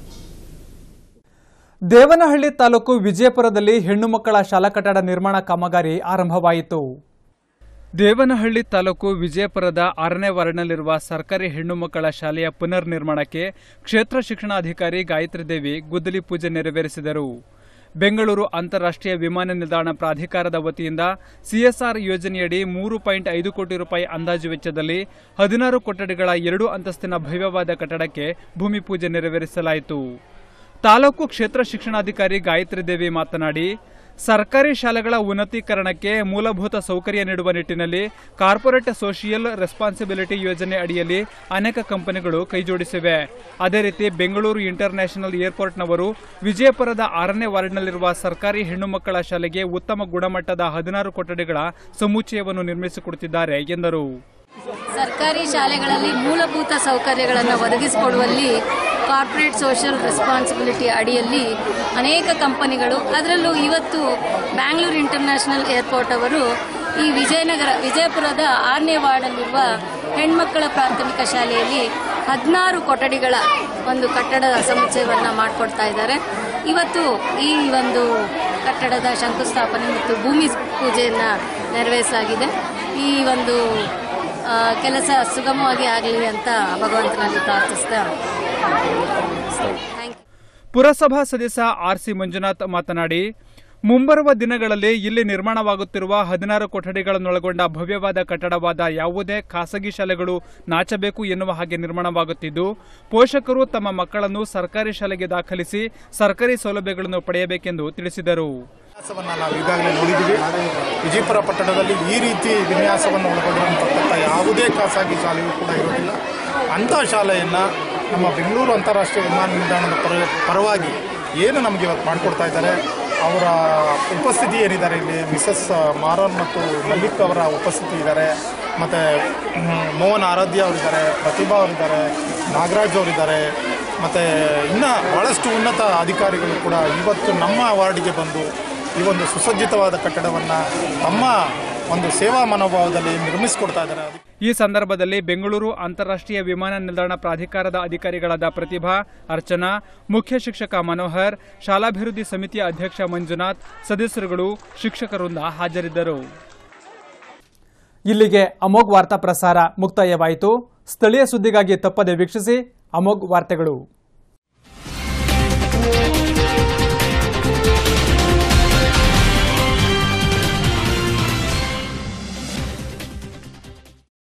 ದೇವನಹಳ್ಳಿ ತಾಲೂಕು ವಿಜಯಪುರದಲ್ಲಿ ಹೆಣ್ಣು ಮಕ್ಕಳ ಶಾಲಾ ಕಟ್ಟಡ ನಿರ್ಮಾಣ ಕಾಮಗಾರಿ ಆರಂಭವಾಯಿತು ದೇವನಹಳ್ಳಿ ತಾಲೂಕು ವಿಜಯಪುರದ ಆರನೇ ವಾರ್ಡ್ನಲ್ಲಿರುವ ಸರ್ಕಾರಿ ಹೆಣ್ಣು ಮಕ್ಕಳ ಶಾಲೆಯ ಪುನರ್ ನಿರ್ಮಾಣಕ್ಕೆ ಕ್ಷೇತ್ರ ಶಿಕ್ಷಣಾಧಿಕಾರಿ ಗಾಯತ್ರಿ ದೇವಿ ಗುದ್ದಲಿ ಪೂಜೆ ನೆರವೇರಿಸಿದರು ಬೆಂಗಳೂರು ಅಂತಾರಾಷ್ಟ್ರೀಯ ವಿಮಾನ ನಿಲ್ದಾಣ ಪ್ರಾಧಿಕಾರದ ವತಿಯಿಂದ ಸಿಎಸ್ಆರ್ ಯೋಜನೆಯಡಿ ಮೂರು ಪಾಯಿಂಟ್ ಐದು ಕೋಟಿ ರೂಪಾಯಿ ಅಂದಾಜು ವೆಚ್ಚದಲ್ಲಿ ಹದಿನಾರು ಕೊಠಡಿಗಳ ಎರಡು ಅಂತಸ್ತಿನ ಭವ್ಯವಾದ ಕಟ್ಟಡಕ್ಕೆ ಭೂಮಿ ಪೂಜೆ ನೆರವೇರಿಸಲಾಯಿತು ತಾಲೂಕು ಕ್ಷೇತ್ರ ಶಿಕ್ಷಣಾಧಿಕಾರಿ ಗಾಯತ್ರಿ ದೇವಿ ಮಾತನಾಡಿ ಸರ್ಕಾರಿ ಶಾಲೆಗಳ ಉನ್ನತೀಕರಣಕ್ಕೆ ಮೂಲಭೂತ ಸೌಕರ್ಯ ನೀಡುವ ನಿಟ್ಟಿನಲ್ಲಿ ಕಾರ್ಪೊರೇಟ್ ಸೋಷಿಯಲ್ ರೆಸ್ಪಾನ್ಸಿಬಿಲಿಟಿ ಯೋಜನೆ ಅಡಿಯಲ್ಲಿ ಅನೇಕ ಕಂಪನಿಗಳು ಕೈಜೋಡಿಸಿವೆ ಅದೇ ರೀತಿ ಬೆಂಗಳೂರು ಇಂಟರ್ನ್ಯಾಷನಲ್ ಏರ್ಪೋರ್ಟ್ನವರು ವಿಜಯಪುರದ ಆರನೇ ವಾರ್ಡ್ನಲ್ಲಿರುವ ಸರ್ಕಾರಿ ಹೆಣ್ಣು ಮಕ್ಕಳ ಶಾಲೆಗೆ ಉತ್ತಮ ಗುಣಮಟ್ಟದ ಹದಿನಾರು ಕೊಠಡಿಗಳ ಸಮುಚ್ಚಯವನ್ನು ನಿರ್ಮಿಸಿಕೊಡುತ್ತಿದ್ದಾರೆ ಎಂದರು ಸರ್ಕಾರಿ ಶಾಲೆಗಳಲ್ಲಿ ಮೂಲಭೂತ ಸೌಕರ್ಯಗಳನ್ನು ಒದಗಿಸಿಕೊಡುವಲ್ಲಿ ಕಾರ್ಪೊರೇಟ್ ಸೋಷಿಯಲ್ ರೆಸ್ಪಾನ್ಸಿಬಿಲಿಟಿ ಅಡಿಯಲ್ಲಿ ಅನೇಕ ಕಂಪನಿಗಳು ಅದರಲ್ಲೂ ಇವತ್ತು ಬ್ಯಾಂಗ್ಳೂರು ಇಂಟರ್ನ್ಯಾಷನಲ್ ಏರ್ಪೋರ್ಟ್ ಅವರು ಈ ವಿಜಯನಗರ ವಿಜಯಪುರದ ಆರನೇ ವಾರ್ಡಲ್ಲಿರುವ ಹೆಣ್ಮಕ್ಕಳ ಪ್ರಾಥಮಿಕ ಶಾಲೆಯಲ್ಲಿ ಹದಿನಾರು ಕೊಠಡಿಗಳ ಒಂದು ಕಟ್ಟಡದ ಸಮುಚ್ಚಯವನ್ನು ಮಾಡಿಕೊಡ್ತಾ ಇದ್ದಾರೆ ಇವತ್ತು ಈ ಒಂದು ಕಟ್ಟಡದ ಶಂಕುಸ್ಥಾಪನೆ ಮತ್ತು ಭೂಮಿ ಪೂಜೆಯನ್ನು ನೆರವೇರಿಸಲಾಗಿದೆ ಈ ಒಂದು ಆ, ಕೆಲಸ ಸುಗಮವಾಗಿ ಆಗಲಿ ಅಂತ ಭಗವಂತನಲ್ಲಿ ಪ್ರಾರ್ಥಿಸ್ತಾ ಥ್ಯಾಂಕ್ ಯು ಪುರಸಭಾ ಸದಸ್ಯ ಆರ್ಸಿ ಮಂಜುನಾಥ್ ಮಾತನಾಡಿ ಮುಂಬರುವ ದಿನಗಳಲ್ಲಿ ಇಲ್ಲಿ ನಿರ್ಮಾಣವಾಗುತ್ತಿರುವ ಹದಿನಾರು ಕೊಠಡಿಗಳನ್ನೊಳಗೊಂಡ ಭವ್ಯವಾದ ಕಟ್ಟಡವಾದ ಯಾವುದೇ ಖಾಸಗಿ ಶಾಲೆಗಳು ನಾಚಬೇಕು ಎನ್ನುವ ಹಾಗೆ ನಿರ್ಮಾಣವಾಗುತ್ತಿದ್ದು ಪೋಷಕರು ತಮ್ಮ ಮಕ್ಕಳನ್ನು ಸರ್ಕಾರಿ ಶಾಲೆಗೆ ದಾಖಲಿಸಿ ಸರ್ಕಾರಿ ಸೌಲಭ್ಯಗಳನ್ನು ಪಡೆಯಬೇಕೆಂದು ತಿಳಿಸಿದರು ವಿನ್ಯಾಸವನ್ನು ನಾವು ಈಗಾಗಲೇ ನೋಡಿದ್ದೀವಿ ವಿಜಯಪುರ ಪಟ್ಟಣದಲ್ಲಿ ಈ ರೀತಿ ವಿನ್ಯಾಸವನ್ನು ಒಳಗೊಂಡಿರತಕ್ಕಂಥ ಯಾವುದೇ ಖಾಸಗಿ ಶಾಲೆಯೂ ಕೂಡ ಇರೋದಿಲ್ಲ ಅಂಥ ಶಾಲೆಯನ್ನು ನಮ್ಮ ಬೆಂಗಳೂರು ಅಂತಾರಾಷ್ಟ್ರೀಯ ವಿಮಾನ ನಿಲ್ದಾಣದ ಪರ ಪರವಾಗಿ ಏನು ನಮಗೆ ಇವತ್ತು ಮಾಡಿಕೊಡ್ತಾ ಇದ್ದಾರೆ ಅವರ ಉಪಸ್ಥಿತಿ ಏನಿದ್ದಾರೆ ಇಲ್ಲಿ ಮಿಸಸ್ ಮಾರನ್ ಮತ್ತು ಮಲ್ಲಿಕ್ ಅವರ ಉಪಸ್ಥಿತಿ ಇದ್ದಾರೆ ಮತ್ತು ಮೋಹನ್ ಆರಾಧ್ಯ ಅವರಿದ್ದಾರೆ ಪ್ರತಿಭಾ ಅವರಿದ್ದಾರೆ ನಾಗರಾಜ್ ಅವರಿದ್ದಾರೆ ಮತ್ತು ಇನ್ನು ಭಾಳಷ್ಟು ಉನ್ನತ ಅಧಿಕಾರಿಗಳು ಕೂಡ ಇವತ್ತು ನಮ್ಮ ವಾರ್ಡಿಗೆ ಬಂದು ಈ ಒಂದು ಸುಸಜ್ಜಿತವಾದ ಕಟ್ಟಡವನ್ನು ತಮ್ಮ ಒಂದು ಸೇವಾ ಮನೋಭಾವದಲ್ಲಿ ನಿರ್ಮಿಸಿಕೊಡ್ತಾ ಇದ್ದಾರೆ ಈ ಸಂದರ್ಭದಲ್ಲಿ ಬೆಂಗಳೂರು ಅಂತಾರಾಷ್ಟ್ರೀಯ ವಿಮಾನ ನಿಲ್ದಾಣ ಪ್ರಾಧಿಕಾರದ ಅಧಿಕಾರಿಗಳಾದ ಪ್ರತಿಭಾ ಅರ್ಚನಾ ಮುಖ್ಯ ಶಿಕ್ಷಕ ಮನೋಹರ್ ಶಾಲಾಭಿವೃದ್ಧಿ ಸಮಿತಿಯ ಅಧ್ಯಕ್ಷ ಮಂಜುನಾಥ್ ಸದಸ್ಯರುಗಳು ಶಿಕ್ಷಕರಿಂದ ಹಾಜರಿದ್ದರು ಇಲ್ಲಿಗೆ ಅಮೋಘ್ ವಾರ್ತಾ ಪ್ರಸಾರ ಮುಕ್ತಾಯವಾಯಿತು ಸ್ಥಳೀಯ ಸುದ್ದಿಗಾಗಿ ತಪ್ಪದೆ ವೀಕ್ಷಿಸಿ ಅಮೋಘ್ ವಾರ್ತೆಗಳು